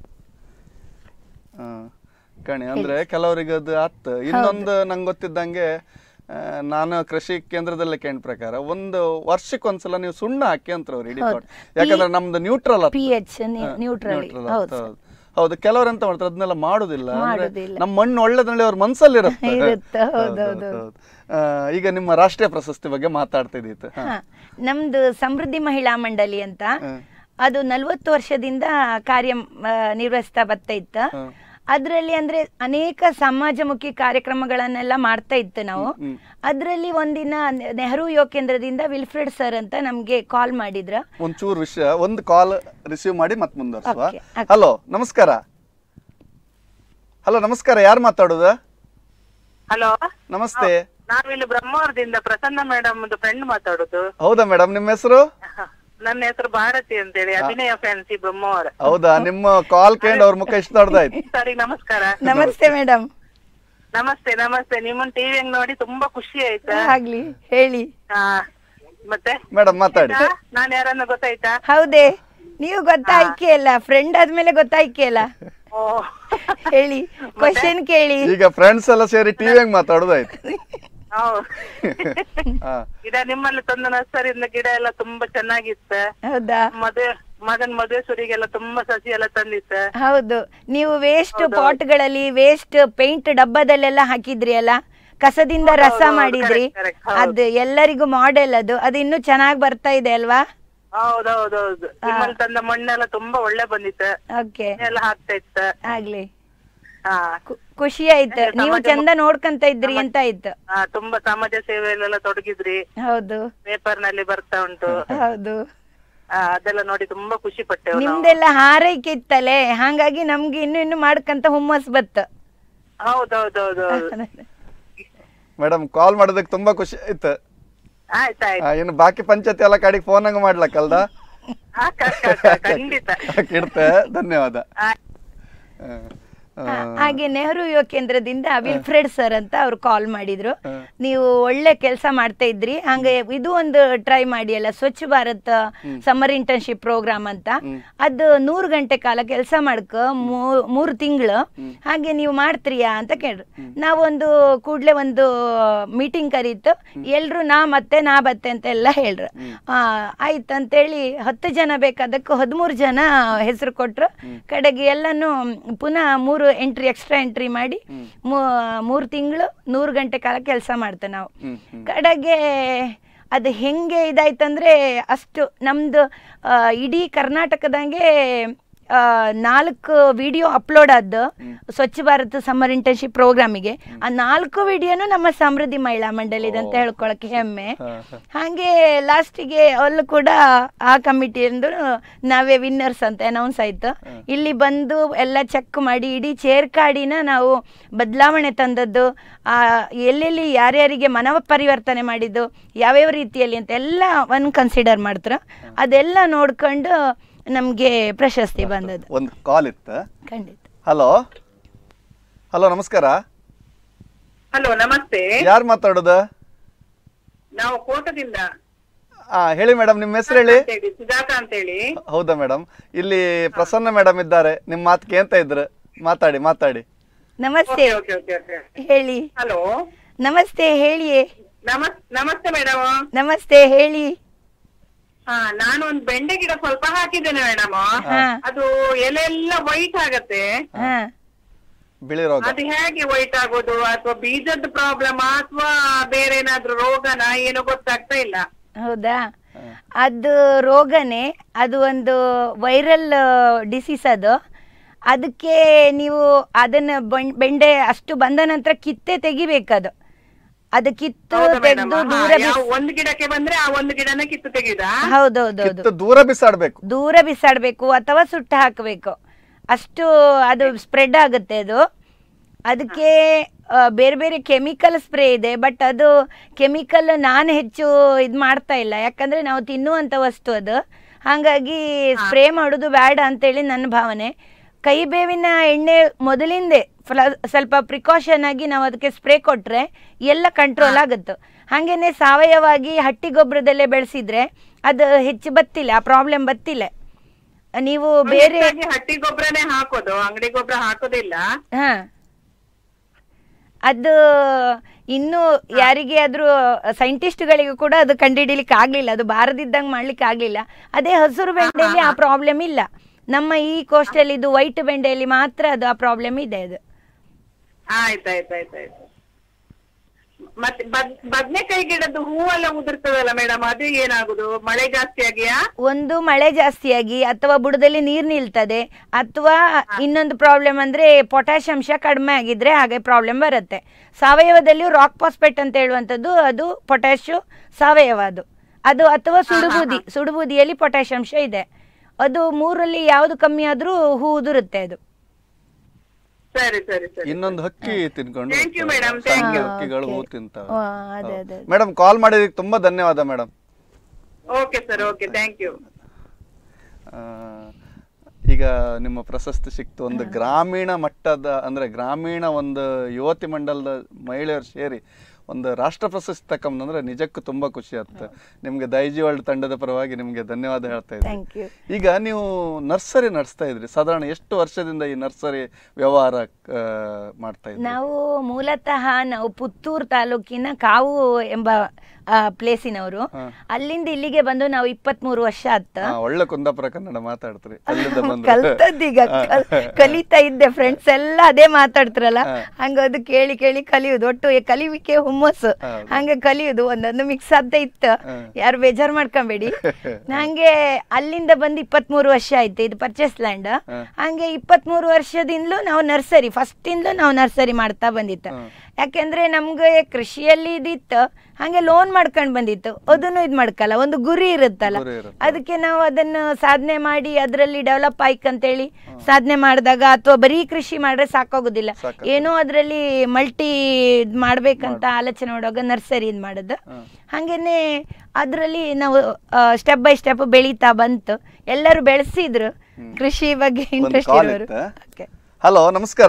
ಹಾ ಕಣಿ ಅಂದ್ರೆ ಕೆಲವರಿಗೆ ಅದು ಆತ್ ಇನ್ನೊಂದು ನಂಗೆ ಗೊತ್ತಿದ್ದಂಗೆ ಆ, ನಾನು ಕೃಷಿ ಕೇಂದ್ರದಲ್ಲೇ ಕೇಳ ಪ್ರಕಾರ ಒಂದು ವರ್ಷಕ್ಕೆ ಒಂದ್ಸಲ ನೀವು ಸುಣ್ಣ ಹಾಕಿ ಅಂತ ಅವ್ರು ಇಡೀ ಹೌದು. ತೋಟ ಯಾಕಂದ್ರೆ ನಮ್ದು ನ್ಯೂಟ್ರಲ್ ಪಿ ಎಚ್ ನ್ಯೂಟ್ರಲ್ ಹೌದು ಸರ್. ಹೌದು ಕೆಲವರು ಎಂತ ಮಾಡ್ತಾರೆ ಅದನ್ನೆಲ್ಲ ಮಾಡುದಿಲ್ಲ ಅಂದ್ರೆ ಮಾಡುದಿಲ್ಲ. ನಮ್ಮ ಮಣ್ಣು ಒಳ್ಳೆದಲ್ಲಿ ಅವ್ರ ಮನ್ಸಲ್ಲಿ ಇರುತ್ತೆ ಇರುತ್ತೆ, ಹೌದು, ಹೌದು, ಹೌದು. ಹೌದು. ಆ, ಈಗ ನಿಮ್ಮ ರಾಷ್ಟ್ರೀಯ ಪ್ರಶಸ್ತಿ ಬಗ್ಗೆ ಮಾತಾಡ್ತಾ ಇದ್ದಿತ್ತು ಹ. ಹಾ. ನಮ್ದು ಸಮೃದ್ಧಿ ಮಹಿಳಾ ಮಂಡಳಿ ಅಂತ ಹ್ಮ್. ಅದು ನಲ್ವತ್ತು ವರ್ಷದಿಂದ ಕಾರ್ಯ ಆ, ನಿರ್ವಹಿಸ್ತಾ ಬರ್ತಾ ಇತ್ತು ಹ್ಮ್. ಅದರಲ್ಲಿ ಅಂದ್ರೆ ಅನೇಕ ಸಮಾಜಮುಖಿ ಕಾರ್ಯಕ್ರಮಗಳನ್ನೆಲ್ಲ ಮಾಡ್ತಾ ಇತ್ತು ನಾವು ಹ್ಮ್. ಅದರಲ್ಲಿ ಒಂದಿನ ನೆ- ನೆಹರು ಯುವ ಕೇಂದ್ರದಿಂದ ವಿಲ್ಫ್ರೆಡ್ ಸರ್ ಅಂತ ನಮ್ಗೆ ಕಾಲ್ ಮಾಡಿದ್ರ ಒಂಚೂರು ವಿಷಯ ಒಂದು ಕಾಲ್ ರಿಸೀವ್ ಮಾಡಿ ಮತ್ತೆ ಮುಂದುವರ್ಸುವ Okay, okay. ಹಲೋ ನಮಸ್ಕಾರ ಹಲೋ ನಮಸ್ಕಾರ ಯಾರು ಮಾತಾಡೋದು ಹಲೋ ನಮಸ್ತೆ ನಾವಿಲ್ಲಿ ಬ್ರಹ್ಮಾವರದಿಂದ ಪ್ರಸನ್ನ ಮೇಡಮ್ ಫ್ರೆಂಡ್ ಮಾತಾಡುದು ಹೌದಾ ಮೇಡಮ್ ನಿಮ್ಮ ಹೆಸರು ನನ್ನ ಹೆಸರು ಭಾರತಿ ಅಂತೇಳಿ ಅಭಿನಯ ಫ್ಯಾನ್ಸಿ ಬ್ರಹ್ಮಾವರ ಹೌದಾ ನಿಮ್ಮ ಕಾಲ್ ಕೇಂದ್ರ ಅವ್ರ ಮುಖ ಇಷ್ಟ ದೊಡ್ಡದಾಯ್ತು ಸರಿ ನಮಸ್ಕಾರ ನಮಸ್ತೆ ಮೇಡಮ್ ನಮಸ್ತೆ ನಮಸ್ತೆ ನಿಮ್ಮನ್ ಟಿವಿ ನೋಡಿ ತುಂಬಾ ಖುಷಿ ಆಯ್ತಾ ಆಗ್ಲಿ ಹೇಳಿ ಹಾ ಮತ್ತೆ ಮೇಡಮ್ ಮಾತಾಡಿ ನಾನ್ ಯಾರನ್ನ ಗೊತ್ತಾಯ್ತಾ ಹೌದೇ ನೀವು ಗೊತ್ತಾಯ್ಕೆ ಅಲ್ಲ ಫ್ರೆಂಡ್ ಆದ್ಮೇಲೆ ಗೊತ್ತಾಯ್ಕೆ ಅಲ್ಲ ಓ ಹೇಳಿ ಕ್ವಶನ್ ಕೇಳಿ ಈಗ ಫ್ರೆಂಡ್ಸ್ ಎಲ್ಲ ಸೇರಿ ಟಿವಿಯಾಗ ಮಾತಾಡೋದಾಯ್ತು ಹೌದು ಹಾ ಗಿಡ ನಿಮ್ಮಲ್ಲಿ ತಂದ ನರ್ಸರಿಯಿಂದ ಗಿಡ ಎಲ್ಲ ತುಂಬಾ ಚೆನ್ನಾಗಿತ್ತ ಹೌದಾ ಮದುವೆ ಮಗನ್ ಮದುವೆ ತುಂಬಾ ಸಸಿ ಎಲ್ಲ ತಂದಿತ್ತ ಹೌದು ನೀವು ವೇಸ್ಟ್ ಪಾಟ್ಗಳಲ್ಲಿ ವೇಸ್ಟ್ ಪೇಂಟ್ ಡಬ್ಬದಲ್ಲೆಲ್ಲ ಹಾಕಿದ್ರಿ ಅಲ್ಲ ಕಸದಿಂದ ರಸ ಹೌದು, ಮಾಡಿದ್ರಿ correct, correct, ಹೌದು. ಅದು ಎಲ್ಲರಿಗೂ ಮಾಡೆಲ್ ಅದು ಅದು ಇನ್ನೂ ಚೆನ್ನಾಗಿ ಬರ್ತಾ ಇದೆ ಅಲ್ವಾ ಹೌದೌದೌದು ನಿಮ್ಮಲ್ಲಿ ತಂದ ಮಣ್ಣೆಲ್ಲ ತುಂಬಾ ಒಳ್ಳೆ ಬಂದಿತ್ತ ಓಕೆ ಎಲ್ಲ ಹಾಕ್ತಾ ಇತ್ತ ಆಗ್ಲಿ ಹಾ ಖು- ಖುಷಿ ಆಯ್ತು ಸಮಾಜ ನೀವು ಮುಖ- ಚಂದ ನೋಡ್ಕಂತ ಇದ್ರಿ ಅಂತ ಆಯ್ತು ಹಾ ತುಂಬಾ ಸಮಾಜ ಸೇವೆಯಲ್ಲೆಲ್ಲ ತೊಡಗಿದ್ರಿ ಹೌದು ಪೇಪರ್ ನಲ್ಲಿ ಬರ್ತಾ ಉಂಟು ಹೌದು ಆ, ಅದೆಲ್ಲ ನೋಡಿ ತುಂಬಾ ಖುಷಿ ಪಟ್ಟೆವು ನಾವು ನಿಮ್ದೆಲ್ಲ ಹಾರೈಕೆ ಇತ್ತಲೆ ಹಾಗಾಗಿ ನಮ್ಗೆ ಇನ್ನು ಇನ್ನು ಮಾಡ್ಕಂತ ಹುಮ್ಮಸ್ ಬತ್ತು ಹೌದೌದೌದು ಮೇಡಮ್ ಕಾಲ್ ಮಾಡೋದಕ್ಕೆ ತುಂಬಾ ಖುಷಿ ಆಯ್ತು ಆಯ್ತಾಯ್ತು ಆ, ಇನ್ನು ಬಾಕಿ ಪಂಚಾಯತಿ ಎಲ್ಲ ಕಡೆಗೆ ಫೋನ್ ಹಂಗ ಮಾಡ್ಲಕ್ಕಲ್ದ ಅಕ್ಕ, ಅಕ್ಕ, ಅಕ್ಕ, ಖಂಡಿತ ಇಡ್ತೆ ಧನ್ಯವಾದ ಆ, ಆ, ಆ, ಹಾ, ಹಾಗೆ ನೆಹರು ಯುವ ಕೇಂದ್ರದಿಂದ ವಿಲ್ಫ್ರೆಡ್ ಸರ್ ಅಂತ ಅವ್ರು ಕಾಲ್ ಮಾಡಿದ್ರು ಹ. ನೀವು ಒಳ್ಳೆ ಕೆಲಸ ಮಾಡ್ತಾ ಇದ್ರಿ ಹಂಗೆ ಇದು ಒಂದು ಟ್ರೈ ಮಾಡಿ ಅಲ್ಲ ಸ್ವಚ್ಛ ಭಾರತ್ ಸಮ್ಮರ್ ಇಂಟರ್ನ್ಶಿಪ್ ಪ್ರೋಗ್ರಾಮ್ ಅಂತ ಅದು ನೂರು ಗಂಟೆ ಕಾಲ ಕೆಲಸ ಮಾಡ್ಕ ಮೂ- ಮೂರು ತಿಂಗಳು ಹಾಗೆ ನೀವು ಮಾಡ್ತೀರಿಯಾ ಅಂತ ಕೇಳ್ರು ನಾವೊಂದು ಕೂಡ್ಲೆ ಒಂದು ಮೀಟಿಂಗ್ ಕರೀತು ಎಲ್ರು ನಾ ಮತ್ತೆ ನಾ ಬತ್ತೆ ಅಂತ ಎಲ್ಲ ಹೇಳ್ರು ಆ, ಆಯ್ತು ಅಂತೇಳಿ ಹತ್ತು ಜನ ಬೇಕಾದಕ್ಕೆ ಹದಿಮೂರು ಜನ ಹೆಸರು ಕೊಟ್ರು ಕಡೆಗೆ ಎಲ್ಲಾನು ಪುನಃ ಮೂರು ಎಂಟ್ರಿ ಎಕ್ಸ್ಟ್ರಾ ಎಂಟ್ರಿ ಮಾಡಿ ಮೂರು ತಿಂಗಳು ನೂರು ಗಂಟೆ ಕಾಲ ಕೆಲಸ ಮಾಡ್ತೇವೆ ನಾವು ಹ್ಮ್, ಹ್ಮ್. ಕಡೆಗೆ ಅದು ಹೆಂಗೆ ಇದಾಯ್ತಂದ್ರೆ ಅಷ್ಟು ನಮ್ದು ಆ, ಇಡೀ ಕರ್ನಾಟಕದಂಗೆ ಆ, ನಾಲ್ಕು ವಿಡಿಯೋ ಅಪ್ಲೋಡ್ ಆದ್ದು ಸ್ವಚ್ಛ ಭಾರತ್ ಸಮ್ಮರ್ ಇಂಟರ್ನ್ಶಿಪ್ ಪ್ರೋಗ್ರಾಮಿಗೆ ಆ ನಾಲ್ಕು ವಿಡಿಯೋನು ನಮ್ಮ ಸಮೃದ್ಧಿ ಮಹಿಳಾ ಮಂಡಳಿದ ಅಂತ ಹೇಳ್ಕೊಳಕ್ಕೆ ಹೆಮ್ಮೆ ಹಾ, ಹಾ. ಹಾಗೆ ಲಾಸ್ಟಿಗೆ ಅಲ್ಲೂ ಕೂಡ ಆ ಕಮಿಟಿಯಿಂದ ನಾವೇ ವಿನ್ನರ್ಸ್ ಅಂತ ಅನೌನ್ಸ್ ಆಯ್ತು ಇಲ್ಲಿ ಬಂದು ಎಲ್ಲ ಚೆಕ್ ಮಾಡಿ ಇಡೀ ಚೇರ್ ಕಾಡಿನ ನಾವು ಬದಲಾವಣೆ ತಂದದ್ದು ಆ ಎಲ್ಲೆಲ್ಲಿ ಯಾರ್ಯಾರಿಗೆ ಮನವ ಪರಿವರ್ತನೆ ಮಾಡಿದ್ದು ಯಾವ್ಯಾವ ರೀತಿಯಲ್ಲಿ ಅಂತ ಎಲ್ಲ ಒಂದು ಕನ್ಸಿಡರ್ ಮಾಡ್ತಾರೆ ಅದೆಲ್ಲ ನೋಡ್ಕೊಂಡು ನಮಗೆ ಪ್ರಶಸ್ತಿ ಬಂದದ್ದು ಒಂದು ಕಾಲ್ ಇತ್ತು ಖಂಡಿತ ಹಲೋ ಹಲೋ ನಮಸ್ಕಾರ ಹಲೋ ನಮಸ್ತೆ ಯಾರು ಮಾತಾಡೋದು ನಾವು ಕೋಟದಿಂದ ಆ ಹೇಳಿ ಮೇಡಮ್ ನಿಮ್ಮ ಹೆಸರು ಹೇಳಿ ಅಂತ ಹೇಳಿ ಸುಜಾತ ಅಂತ ಹೇಳಿ ಹೌದಾ ಮೇಡಮ್ ಇಲ್ಲಿ ಪ್ರಸನ್ನ ಮೇಡಮ್ ಇದ್ದಾರೆ ನಿಮ್ಮ ಮಾತು ಕೇಳ್ತಾ ಇದ್ರು ಮಾತಾಡಿ ಮಾತಾಡಿ ನಮಸ್ತೆ ಓಕೆ ಓಕೆ ಓಕೆ ಹೇಳಿ ಹಲೋ ನಮಸ್ತೆ ಹೇಳಿಯೇ ನಮಸ್ ನಮಸ್ತೆ ಮೇಡಮ್ ನಮಸ್ತೆ ಹೇಳಿ ಹಾ ನಾನು ಒಂದು ಬೆಂಡೆ ಗಿಡ ಸ್ವಲ್ಪ ಹಾಕಿದ್ದೇನೆ ಮೇಡಮ್ ಹಾ ಅದು ಎಲೆ ಎಲ್ಲ ವೈಟ್ ಆಗತ್ತೆ ಹಾ ಬಿಳಿ ರೋಗ ಅದು ಹೇಗೆ ವೈಟ್ ಆಗೋದು ಅಥವಾ ಬೀಜದ ಪ್ರಾಬ್ಲಮ್ ಅಥವಾ ಬೇರೆ ಏನಾದ್ರೂ ರೋಗನ ಏನೋ ಗೊತ್ತಾಗ್ತಾ ಇಲ್ಲ ಹೌದಾ ಅದು ರೋಗನೇ ಅದು ಒಂದು ವೈರಲ್ ಡಿಸೀಸ್ ಅದು ಅದಕ್ಕೆ ನೀವು ಅದನ್ನ ಬಂ- ಬೆಂಡೆ ಅಷ್ಟು ಬಂದ ನಂತರ ಕಿತ್ತೆ ತೆಗಿಬೇಕದು ಅದು ಕಿತ್ತು ಹೌದಾ madam? ತೆಗೆದು ಹಾ, ದೂರ ಯಾವ ಬಿಸ್ ಒಂದು ಗಿಡಕ್ಕೆ ಬಂದ್ರೆ ಆ ಒಂದು ಗಿಡನ ಕಿತ್ತು ತೆಗೆದ ಹೌದೌದೌದು ಕಿತ್ತು ದೂರ ಬಿಸಾಡ್ಬೇಕು ದೂರ ಬಿಸಾಡಬೇಕು ಅಥವಾ ಸುಟ್ಟು ಹಾಕಬೇಕು ಅಷ್ಟು ಅದು ಸ್ಪ್ರೆಡ್ ಆಗುತ್ತೆ ಅದು ಅದಕ್ಕೆ ಆ, ಬೇರೆ ಬೇರೆ ಕೆಮಿಕಲ್ ಸ್ಪ್ರೇ ಇದೆ ಬಟ್ ಅದು ಕೆಮಿಕಲ್ ನಾನು ಹೆಚ್ಚು ಇದು ಮಾಡ್ತಾ ಇಲ್ಲ ಯಾಕಂದರೆ ನಾವು ತಿನ್ನುವಂಥ ವಸ್ತು ಅದು ಹಾಗಾಗಿ ಸ್ಪ್ರೇ ಮಾಡೋದು ಬೇಡ ಅಂತೇಳಿ ನನ್ನ ಭಾವನೆ ಕೈ ಬೇವಿನ ಎಣ್ಣೆ ಮೊದಲಿಂದೆ ಫ್ಲ- ಸ್ವಲ್ಪ ಪ್ರಿಕಾಷನ್ ಆಗಿ ನಾವು ಅದಕ್ಕೆ ಸ್ಪ್ರೇ ಕೊಟ್ಟರೆ ಎಲ್ಲ ಕಂಟ್ರೋಲ್ ಆಗುತ್ತೆ ಹಾಗೇನೆ ಸಾವಯವಾಗಿ ಹಟ್ಟಿ ಗೊಬ್ಬರದಲ್ಲೇ ಬೆಳೆಸಿದ್ರೆ ಅದು ಹೆಚ್ಚು ಬತ್ತಿಲ್ಲ ಆ ಪ್ರಾಬ್ಲಮ್ ಬತ್ತಿಲ್ಲ ನೀವು ಬೇರೆ ಹೆಚ್ಚಾಗಿ ಹಟ್ಟಿ ಗೊಬ್ಬರನೇ ಹಾಕೋದು ಅಂಗಡಿ ಗೊಬ್ಬರ ಹಾಕೋದಿಲ್ಲ ಹಾ ಅದು ಇನ್ನು ಯಾರಿಗೆ ಆದ್ರೂ ಸೈಂಟಿಸ್ಟ್ಗಳಿಗೂ ಕೂಡ ಅದು ಕಂಡುಹಿಡಿಲಿಕ್ಕೆ ಆಗ್ಲಿಲ್ಲ ಅದು ಬಾರದಿದ್ದಂಗೆ ಮಾಡ್ಲಿಕ್ಕೆ ಆಗ್ಲಿಲ್ಲ ಅದೇ ಹಸಿರು ಬೆಂಡೆಯಲ್ಲಿ ಆ ಪ್ರಾಬ್ಲಮ್ ಇಲ್ಲ ನಮ್ಮ ಈ ಕೋಸ್ಟಲ್ಲಿ ಇದು ವೈಟ್ ಬೆಂಡೆಯಲ್ಲಿ ಮಾತ್ರ ಅದು ಆ ಪ್ರಾಬ್ಲಮ್ ಇದೆ ಅದು ಆಯ್ತು ಆಯ್ತು ಆಯ್ತು ಆಯ್ತು ಮತ್ತೆ ಬದ್ ಬದ್ನೆಕಾಯಿ ಗಿಡದ್ದು ಹೂವೆಲ್ಲ ಉದುರ್ತದಲ್ಲ ಮೇಡಮ್ ಅದು ಏನಾಗುದು ಮಳೆ ಜಾಸ್ತಿ ಆಗಿಯಾ ಒಂದು ಮಳೆ ಜಾಸ್ತಿಯಾಗಿ ಅಥವಾ ಬುಡದಲ್ಲಿ ನೀರು ನಿಲ್ತದೆ ಅಥವಾ ಇನ್ನೊಂದು ಪ್ರಾಬ್ಲಮ್ ಅಂದ್ರೆ ಪೊಟ್ಯಾಶ್ ಅಂಶ ಕಡಿಮೆ ಆಗಿದ್ರೆ ಹಾಗೆ ಪ್ರಾಬ್ಲಮ್ ಬರುತ್ತೆ ಸಾವಯವದಲ್ಲಿ ರಾಕ್ ಪಾಸ್ಪೆಟ್ ಅಂತ ಹೇಳುವಂಥದ್ದು ಅದು ಪೊಟ್ಯಾಶು ಸಾವಯವ ಅದು ಅದು ಅಥವಾ ಸುಡುಬೂದಿ ಸುಡುಬೂದಿಯಲ್ಲಿ ಪೊಟ್ಯಾಶ್ ಅಂಶ ಇದೆ ಅದು ಮೂರಲ್ಲಿ ಯಾವುದು ಕಮ್ಮಿ ಆದ್ರೂ ಹೂ ಉದುರುತ್ತೆ ಅದು ಸರಿ ಸರಿ ಸರಿ ಇನ್ನೊಂದು ಹಕ್ಕಿ ತಿನ್ಕೊಂಡು Thank you, ಹೋಗ್ತವೆ. madam. ಸಣ್ಣ Thank you. ಹಕ್ಕಿಗಳು ಹೂ Okay. ತಿಂತವೆ ಆ, ಅದೇ, ಅದೇ. ಮೇಡಮ್ ಕಾಲ್ ಮಾಡಿದಕ್ಕೆ ತುಂಬಾ ಧನ್ಯವಾದ madam okay sir okay thank you ಈಗ ನಿಮ್ಮ ಪ್ರಶಸ್ತಿ ಸಿಕ್ತು ಒಂದು ಗ್ರಾಮೀಣ ಮಟ್ಟದ ಅಂದ್ರೆ ಗ್ರಾಮೀಣ ಒಂದು ಯುವತಿ ಮಂಡಲದ ಮಹಿಳೆಯರು ಸೇರಿ ಒಂದು ರಾಷ್ಟ್ರ ಪ್ರಶಸ್ತಿ ತಕೊಂಬಂದ್ರೆ ನಿಜಕ್ಕೂ ತುಂಬಾ ಖುಷಿ ಆಗುತ್ತೆ ನಿಮ್ಗೆ ದೈಜಿ ವರ್ಲ್ಡ್ ತಂಡದ ಪರವಾಗಿ ನಿಮ್ಗೆ ಧನ್ಯವಾದ ಹೇಳ್ತಾ ಇದ್ದೀನಿ ಥ್ಯಾಂಕ್ ಯು ಈಗ ನೀವು ನರ್ಸರಿ ನಡೆಸ್ತಾ ಇದ್ರಿ ಸಾಧಾರಣ ಎಷ್ಟು ವರ್ಷದಿಂದ ಈ ನರ್ಸರಿ ವ್ಯವಹಾರ ಆ, ಮಾಡ್ತಾ ಇದ್ರಿ ನಾವು ಮೂಲತಃ ನಾವು ಪುತ್ತೂರು ತಾಲೂಕಿನ ಕಾವು ಎಂಬ ಪ್ಲೇಸಿನವರು ಹಾ. ಅಲ್ಲಿಂದ ಇಲ್ಲಿಗೆ ಬಂದು ನಾವು ಇಪ್ಪತ್ಮೂರು ವರ್ಷ ಆತ ಹಾ, ಒಳ್ಳೆ ಕುಂದಾಪುರ ಕನ್ನಡ ಮಾತಾಡ್ತೀರಿ ಅಲ್ಲಿಂದ ಬಂದು ಕಲ್ತದ್ದೀಗ ಕಲ್- ಕಲಿತಾ ಇದ್ದೆ ಫ್ರೆಂಡ್ಸ್ ಎಲ್ಲ ಅದೇ ಮಾತಾಡ್ತಾರಲ್ಲ ಹಂಗ ಅದು ಕೇಳಿ ಕೇಳಿ ಕಲಿಯುದು ಒಟ್ಟು ಈ ಕಲಿವಿಕೆ ಹುಮ್ಮಸ್ಸು ಹೌದು. ಹಂಗೆ ಕಲಿಯುದು ಒಂದೊಂದು ಮಿಕ್ಸ್ ಆದ್ದೇ ಇತ್ತು ಹಾ. ಯಾರು ಬೇಜಾರ್ ಮಾಡ್ಕೊಂಬೇಡಿ ನಂಗೆ ಅಲ್ಲಿಂದ ಬಂದು ಇಪ್ಪತ್ಮೂರು ವರ್ಷ ಆಯ್ತು ಇದು ಪರ್ಚೇಸ್ ಲ್ಯಾಂಡ್ ಹಾ. ಹಂಗೆ ಇಪ್ಪತ್ಮೂರು ವರ್ಷದಿಂದಲೂ ನಾವು ನರ್ಸರಿ ಫಸ್ಟಿಂದಲೂ ನಾವು ನರ್ಸರಿ ಮಾಡ್ತಾ ಬಂದಿತ್ತು ಹಾ. ಯಾಕೆಂದ್ರೆ ನಮ್ಗೆ ಕೃಷಿಯಲ್ಲಿ ಇದಿತ್ತು ಹಂಗೆ ಲೋನ್ ಮಾಡ್ಕೊಂಡು ಬಂದಿತ್ತು ಅದನ್ನು ಇದು ಮಾಡ್ಕಲ್ಲ ಒಂದು ಗುರಿ ಇರುತ್ತಲ್ಲ ಗುರಿ ಇರುತ್ತೆ. ಅದಕ್ಕೆ ನಾವು ಅದನ್ನು ಸಾಧನೆ ಮಾಡಿ ಅದರಲ್ಲಿ ಡೆವಲಪ್ ಆಯ್ಕಂತೇಳಿ ಸಾಧನೆ ಮಾಡಿದಾಗ ಅಥವಾ ಬರೀ ಕೃಷಿ ಮಾಡ್ರೆ ಸಾಕಾಗೋದಿಲ್ಲ ಸಾಕಾಗೋದಿಲ್ಲ. ಏನೋ ಅದರಲ್ಲಿ ಮಲ್ಟಿ ಮಾಡ್ಬೇಕಂತ ಆಲೋಚನೆ ಮಾಡುವಾಗ ನರ್ಸರಿ ಇದು ಮಾಡೋದು ಹಾ. ಹಾಗೇನೆ ಅದರಲ್ಲಿ ನಾವು ಸ್ಟೆಪ್ ಬೈ ಸ್ಟೆಪ್ ಬೆಳೀತಾ ಬಂತು ಎಲ್ಲರೂ ಬೆಳೆಸಿದ್ರು ಕೃಷಿ ಬಗ್ಗೆ ಒಂದು ಇಂಟ್ರೆಸ್ಟ್ ಕಾಲ್ ಇರೋರು ಇತ್ತ Okay. ಹಲೋ ನಮಸ್ಕಾರ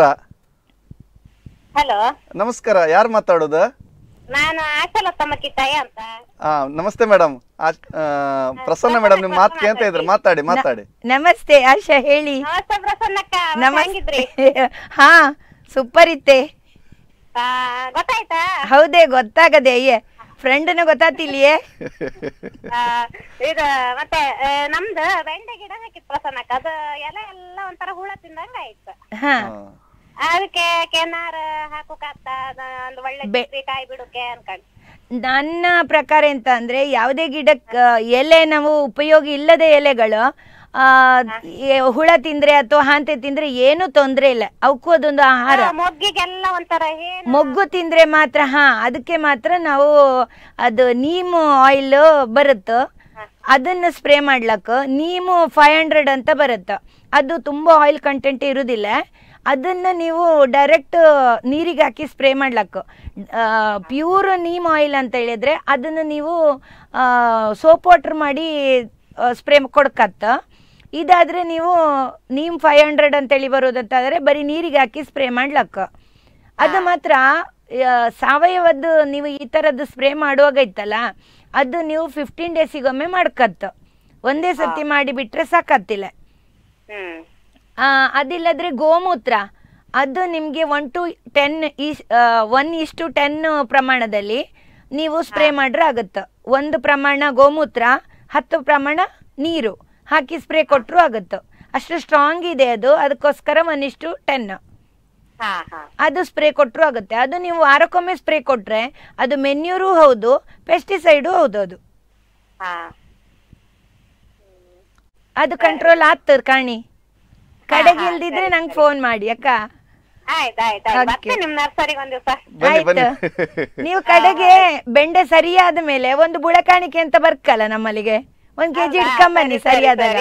ಹಲೋ ನಮಸ್ಕಾರ ಯಾರು ಮಾತಾಡೋದು ನಾನು ಆಶಲತಮ್ಮ ಕಿತ್ತಾಯ ಅಂತ ಆ ನಮಸ್ತೆ ಮೇಡಮ್ ಪ್ರಸನ್ನ ಮೇಡಮ್ ನಿಮ್ ಮಾತು ಕೇಳ್ತಾ ಇದ್ರೆ ಮಾತಾಡಿ ಮಾತಾಡಿ ನಮಸ್ತೆ ಆಶಾ ಹೇಳಿ ನಮಸ್ತೆ ಪ್ರಸನ್ನಕ್ಕ ಹೆಂಗಿದ್ರಿ ನಮಸ್ತೆ ಹಾ ಸೂಪರ್ ಇತ್ತೆ ಆ, ಗೊತ್ತಾಯ್ತಾ ಹೌದೇ ಗೊತ್ತಾಗದೆ ಅಯ್ಯೇ ಫ್ರೆಂಡ್ನ ಗೊತ್ತಾತಿಲ್ಲಿಯೇ ಆ, ಇದು ಮತ್ತೆ ಆ, ನಮ್ದು ಬೆಂಡೆ ಗಿಡ ಹಾಕಿತ್ ಪ್ರಸನ್ನಕ್ಕ ಅದು ಎಲೆ ಎಲ್ಲ ಒಂಥರ ಹುಳ ತಿಂದಂಗ ಆಯ್ತು ಹಾ ಹಾ. ಅದಕ್ಕೆ ಕೆನಾರ ಹಾಕೋಕಾತ ಒಂದು ಒಳ್ಳೆ ಬೆ- ಚಿಗ್ರಿ ಕಾಯಿ ಬಿಡುಕೆ ಅನ್ಕೊಂಡು ನನ್ನ ಪ್ರಕಾರ ಎಂತ ಅಂದ್ರೆ ಯಾವುದೇ ಗಿಡಕ್ಕೆ ಎಲೆ ನಾವು ಉಪಯೋಗ ಇಲ್ಲದ ಎಲೆಗಳು ಆ, ಈ ಹುಳ ತಿಂದ್ರೆ ಅಥವಾ ಹಾಂತೆ ತಿಂದ್ರೆ ಏನು ತೊಂದ್ರೆ ಇಲ್ಲ ಅವಕ್ಕೂ ಅದೊಂದು ಆಹಾರ ಆ, ಮೊಗ್ಗಿಗೆಲ್ಲ ಒಂಥರ ಏನು ಮೊಗ್ಗು ತಿಂದ್ರೆ ಮಾತ್ರ ಹಾ ಅದಕ್ಕೆ ಮಾತ್ರ ನಾವು ಅದು ನೀಮು ಆಯಿಲ್ ಬರುತ್ತೆ ಅದನ್ನ ಸ್ಪ್ರೇ ಮಾಡ್ಲಕ್ಕ ನೀಮು ಫೈವ್ ಹಂಡ್ರೆಡ್ ಅಂತ ಬರುತ್ತೆ ಅದು ತುಂಬ ಆಯಿಲ್ ಕಂಟೆಂಟ್ ಇರುವುದಿಲ್ಲ ಅದನ್ನ ನೀವು ಡೈರೆಕ್ಟ್ ನೀರಿಗೆ ಹಾಕಿ ಸ್ಪ್ರೇ ಮಾಡ್ಲಕ್ಕ ಪ್ಯೂರ್ ನೀಮ್ ಆಯಿಲ್ ಅಂತ ಹೇಳಿದ್ರೆ ಅದನ್ನು ನೀವು ಸೋಪ್ ವಾಟರ್ ಮಾಡಿ ಸ್ಪ್ರೇ ಕೊಡ್ಕತ್ತ ಇದಾದ್ರೆ ನೀವು ನೀಮ್ ಫೈವ್ ಹಂಡ್ರೆಡ್ ಅಂತೇಳಿ ಬರೋದಂತಾದ್ರೆ ಬರೀ ನೀರಿಗೆ ಹಾಕಿ ಸ್ಪ್ರೇ ಮಾಡ್ಲಕ್ಕ ಅದು ಮಾತ್ರ ಆ, ಸಾವಯವದ್ದು ನೀವು ಈ ಥರದ್ದು ಸ್ಪ್ರೇ ಮಾಡುವಾಗ ಇತ್ತಲ್ಲ ಅದು ನೀವು ಫಿಫ್ಟೀನ್ ಡೇಸಿಗೊಮ್ಮೆ ಮಾಡ್ಕತ್ತ ಒಂದೇ ಸತಿ ಮಾಡಿ ಬಿಟ್ರೆ ಸಾಕತ್ತಿಲ್ಲ ಹ್ಮ್ ಆ, ಅದಿಲ್ಲದ್ರೆ ಗೋಮೂತ್ರ ಅದು ನಿಮಗೆ one to ten is one ಇಷ್ಟು ಟೆನ್ ಪ್ರಮಾಣದಲ್ಲಿ ನೀವು ಸ್ಪ್ರೇ ಮಾಡ್ರೆ ಆಗುತ್ತೆ ಒಂದು ಪ್ರಮಾಣ ಗೋಮೂತ್ರ ಹತ್ತು ಪ್ರಮಾಣ ನೀರು ಹಾಕಿ ಸ್ಪ್ರೇ ಕೊಟ್ಟರು ಆಗುತ್ತೆ ಅಷ್ಟು ಸ್ಟ್ರಾಂಗ್ ಇದೆ ಅದು ಅದಕ್ಕೋಸ್ಕರ ಒನ್ ಇಷ್ಟು ಟೆನ್ ಹಾ ಹಾ ಅದು ಸ್ಪ್ರೇ ಕೊಟ್ಟರು ಆಗುತ್ತೆ ಅದು ನೀವು ವಾರಕ್ಕೊಮ್ಮೆ ಸ್ಪ್ರೇ ಕೊಟ್ರೆ ಅದು ಮೆನ್ಯೂರು ಹೌದು ಪೆಸ್ಟಿಸೈಡು ಹೌದು ಅದು ಹಾ ಅದು ಕಂಟ್ರೋಲ್ ಆಗ್ತದ ಕಾಣಿ ಕಡೆಗೆ ಇಲ್ದಿದ್ರೆ ನಂಗೆ ಫೋನ್ ಮಾಡಿ ಅಕ್ಕ ಆಯ್ತು ಆಯ್ತು ಆಯ್ತು Okay. ಮತ್ತೆ ನಿಮ್ ನರ್ಸರಿಗೆ ಒಂದ್ ದಿವಸ ಬನ್ನಿ ಬನ್ನಿ ಆಯ್ತು ನೀವು ಕಡೆಗೆ ಬೆಂಡೆ ಸರಿಯಾದ ಮೇಲೆ ಒಂದು ಬುಳಕಾಣಿಕೆ ಅಂತ ಬರ್ಕಲ್ಲ ನಮ್ಮಲ್ಲಿಗೆ ಒಂದ್ ಕೆಜಿ ಹೌದಾ? ಇಟ್ಕೊಂಬನ್ನಿ ಸರಿ, ಸರಿ, ಸರಿಯಾದಾಗ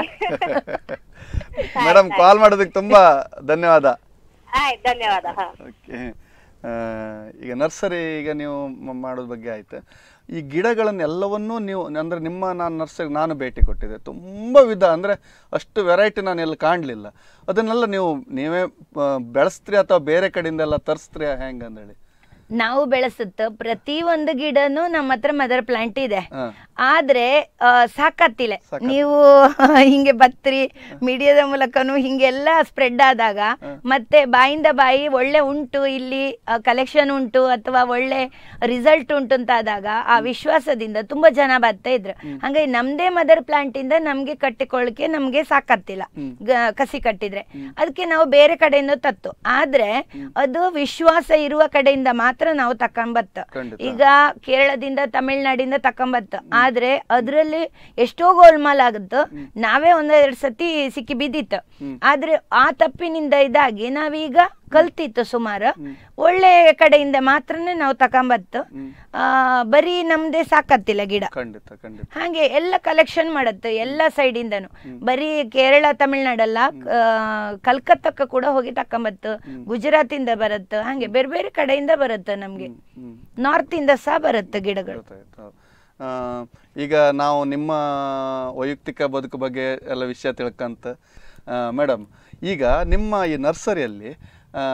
ಮೇಡಮ್ ಕಾಲ್ ಮಾಡೋದಕ್ಕೆ ತುಂಬಾ ಧನ್ಯವಾದ ಆಯ್ತು ಧನ್ಯವಾದ ಹಾ ಓಕೆ ಈಗ ನರ್ಸರಿ ಈಗ ನೀವು ಮ- ಮಾಡೋದ್ ಬಗ್ಗೆ ಆಯ್ತು ಈ ಗಿಡಗಳನ್ನೆಲ್ಲವನ್ನೂ ನೀವು ಅಂದ್ರೆ ನಿಮ್ಮ ನಾನು ನರ್ಸರಿ ನಾನು ಭೇಟಿ ಕೊಟ್ಟಿದ್ದೆ ತುಂಬ ವಿಧ ಅಂದರೆ ಅಷ್ಟು ವೆರೈಟಿ ನಾನು ಎಲ್ಲಿ ಕಾಣಲಿಲ್ಲ ಅದನ್ನೆಲ್ಲ ನೀವು ನೀವೇ ಆ, ಬೆಳೆಸ್ತೀರಿ ಅಥವಾ ಬೇರೆ ಕಡೆಯಿಂದೆಲ್ಲ ತರಿಸ್ತೀರಿ ಹೆಂಗೆ ಅಂದೇಳಿ ನಾವು ಬೆಳೆಸುತ್ತ ಪ್ರತಿ ಒಂದು ಗಿಡನು ನಮ್ಮ ಹತ್ರ ಮದರ್ ಪ್ಲಾಂಟ್ ಇದೆ ಹಾ. ಆದ್ರೆ ಆ, ಸಾಕತ್ತಿಲ್ಲ ಸಾಕತ್ತಿಲ್ಲ. ನೀವು ಹಿಂಗೆ ಬತ್ರಿ ಮೀಡಿಯಾದ ಮೂಲಕನು ಹಿಂಗೆಲ್ಲ ಸ್ಪ್ರೆಡ್ ಆದಾಗ ಮತ್ತೆ ಬಾಯಿಂದ ಬಾಯಿ ಒಳ್ಳೆ ಉಂಟು ಇಲ್ಲಿ ಕಲೆಕ್ಷನ್ ಉಂಟು ಅಥವಾ ಒಳ್ಳೆ ರಿಸಲ್ಟ್ ಉಂಟು ಅಂತ ಆದಾಗ ಆ ವಿಶ್ವಾಸದಿಂದ ತುಂಬಾ ಜನ ಬರ್ತಾ ಇದ್ರು ಹಂಗಾಗಿ ನಮ್ದೇ ಮದರ್ ಪ್ಲಾಂಟ್ ಇಂದ ನಮ್ಗೆ ಕಟ್ಟಿಕೊಳ್ಳಿಕ್ಕೆ ನಮ್ಗೆ ಸಾಕತ್ತಿಲ್ಲ ಗ- ಕಸಿ ಕಟ್ಟಿದ್ರೆ ಅದಕ್ಕೆ ನಾವು ಬೇರೆ ಕಡೆಯಿಂದ ತತ್ತು ಆದ್ರೆ ಅದು ವಿಶ್ವಾಸ ಇರುವ ಕಡೆಯಿಂದ ಮಾತ್ರ ನಾವು ತಕೊಂಬತ್ತ ಖಂಡಿತ. ಈಗ ಕೇರಳದಿಂದ ತಮಿಳ್ನಾಡಿಂದ ತಕೊಂಬತ್ತ ಆದ್ರೆ ಅದ್ರಲ್ಲಿ ಎಷ್ಟೋ ಗೋಲ್ಮಾಲ್ ಆಗುತ್ತ ನಾವೇ ಒಂದೆರಡು ಸತಿ ಸಿಕ್ಕಿ ಬಿದ್ದಿತ್ತು ಆದ್ರೆ ಆ ತಪ್ಪಿನಿಂದ ಇದಾಗಿ ನಾವೀಗ ಕಲ್ತಿತ್ತು ಸುಮಾರು ಒಳ್ಳೆ ಕಡೆಯಿಂದ ಮಾತ್ರನೇ ನಾವು ತಕೊಂಬತ್ತು ಆ ಬರೀ ನಮ್ದೇ ಸಾಕತ್ತಿಲ್ಲ ಗಿಡ ಖಂಡಿತ ಖಂಡಿತ ಹಾಗೆ ಎಲ್ಲ ಕಲೆಕ್ಷನ್ ಮಾಡತ್ತೆ ಎಲ್ಲ ಸೈಡಿಂದನು ಬರೀ ಕೇರಳ ತಮಿಳ್ನಾಡಲ್ಲ ಆ, ಕಲ್ಕತ್ತಕ್ಕ ಕೂಡ ಹೋಗಿ ತಕೊಂಬತ್ತು ಗುಜರಾತಿಂದ ಬರುತ್ತೆ ಹಾಗೆ ಬೇರೆ ಬೇರೆ ಕಡೆಯಿಂದ ಬರುತ್ತೆ ನಮ್ಗೆ ಹ್ಮ್ ನಾರ್ತ್ ಇಂದ ಸಹ ಬರುತ್ತೆ ಗಿಡಗಳು ಗೊತ್ತಾಯ್ತು ಹೌದು. ಆ, ಈಗ ನಾವು ನಿಮ್ಮ ವೈಯಕ್ತಿಕ ಬದುಕು ಬಗ್ಗೆ ಎಲ್ಲ ವಿಷಯ ತಿಳ್ಕಂತ ಮೇಡಮ್ ಈಗ ನಿಮ್ಮ ಈ ನರ್ಸರಿಯಲ್ಲಿ ಆ,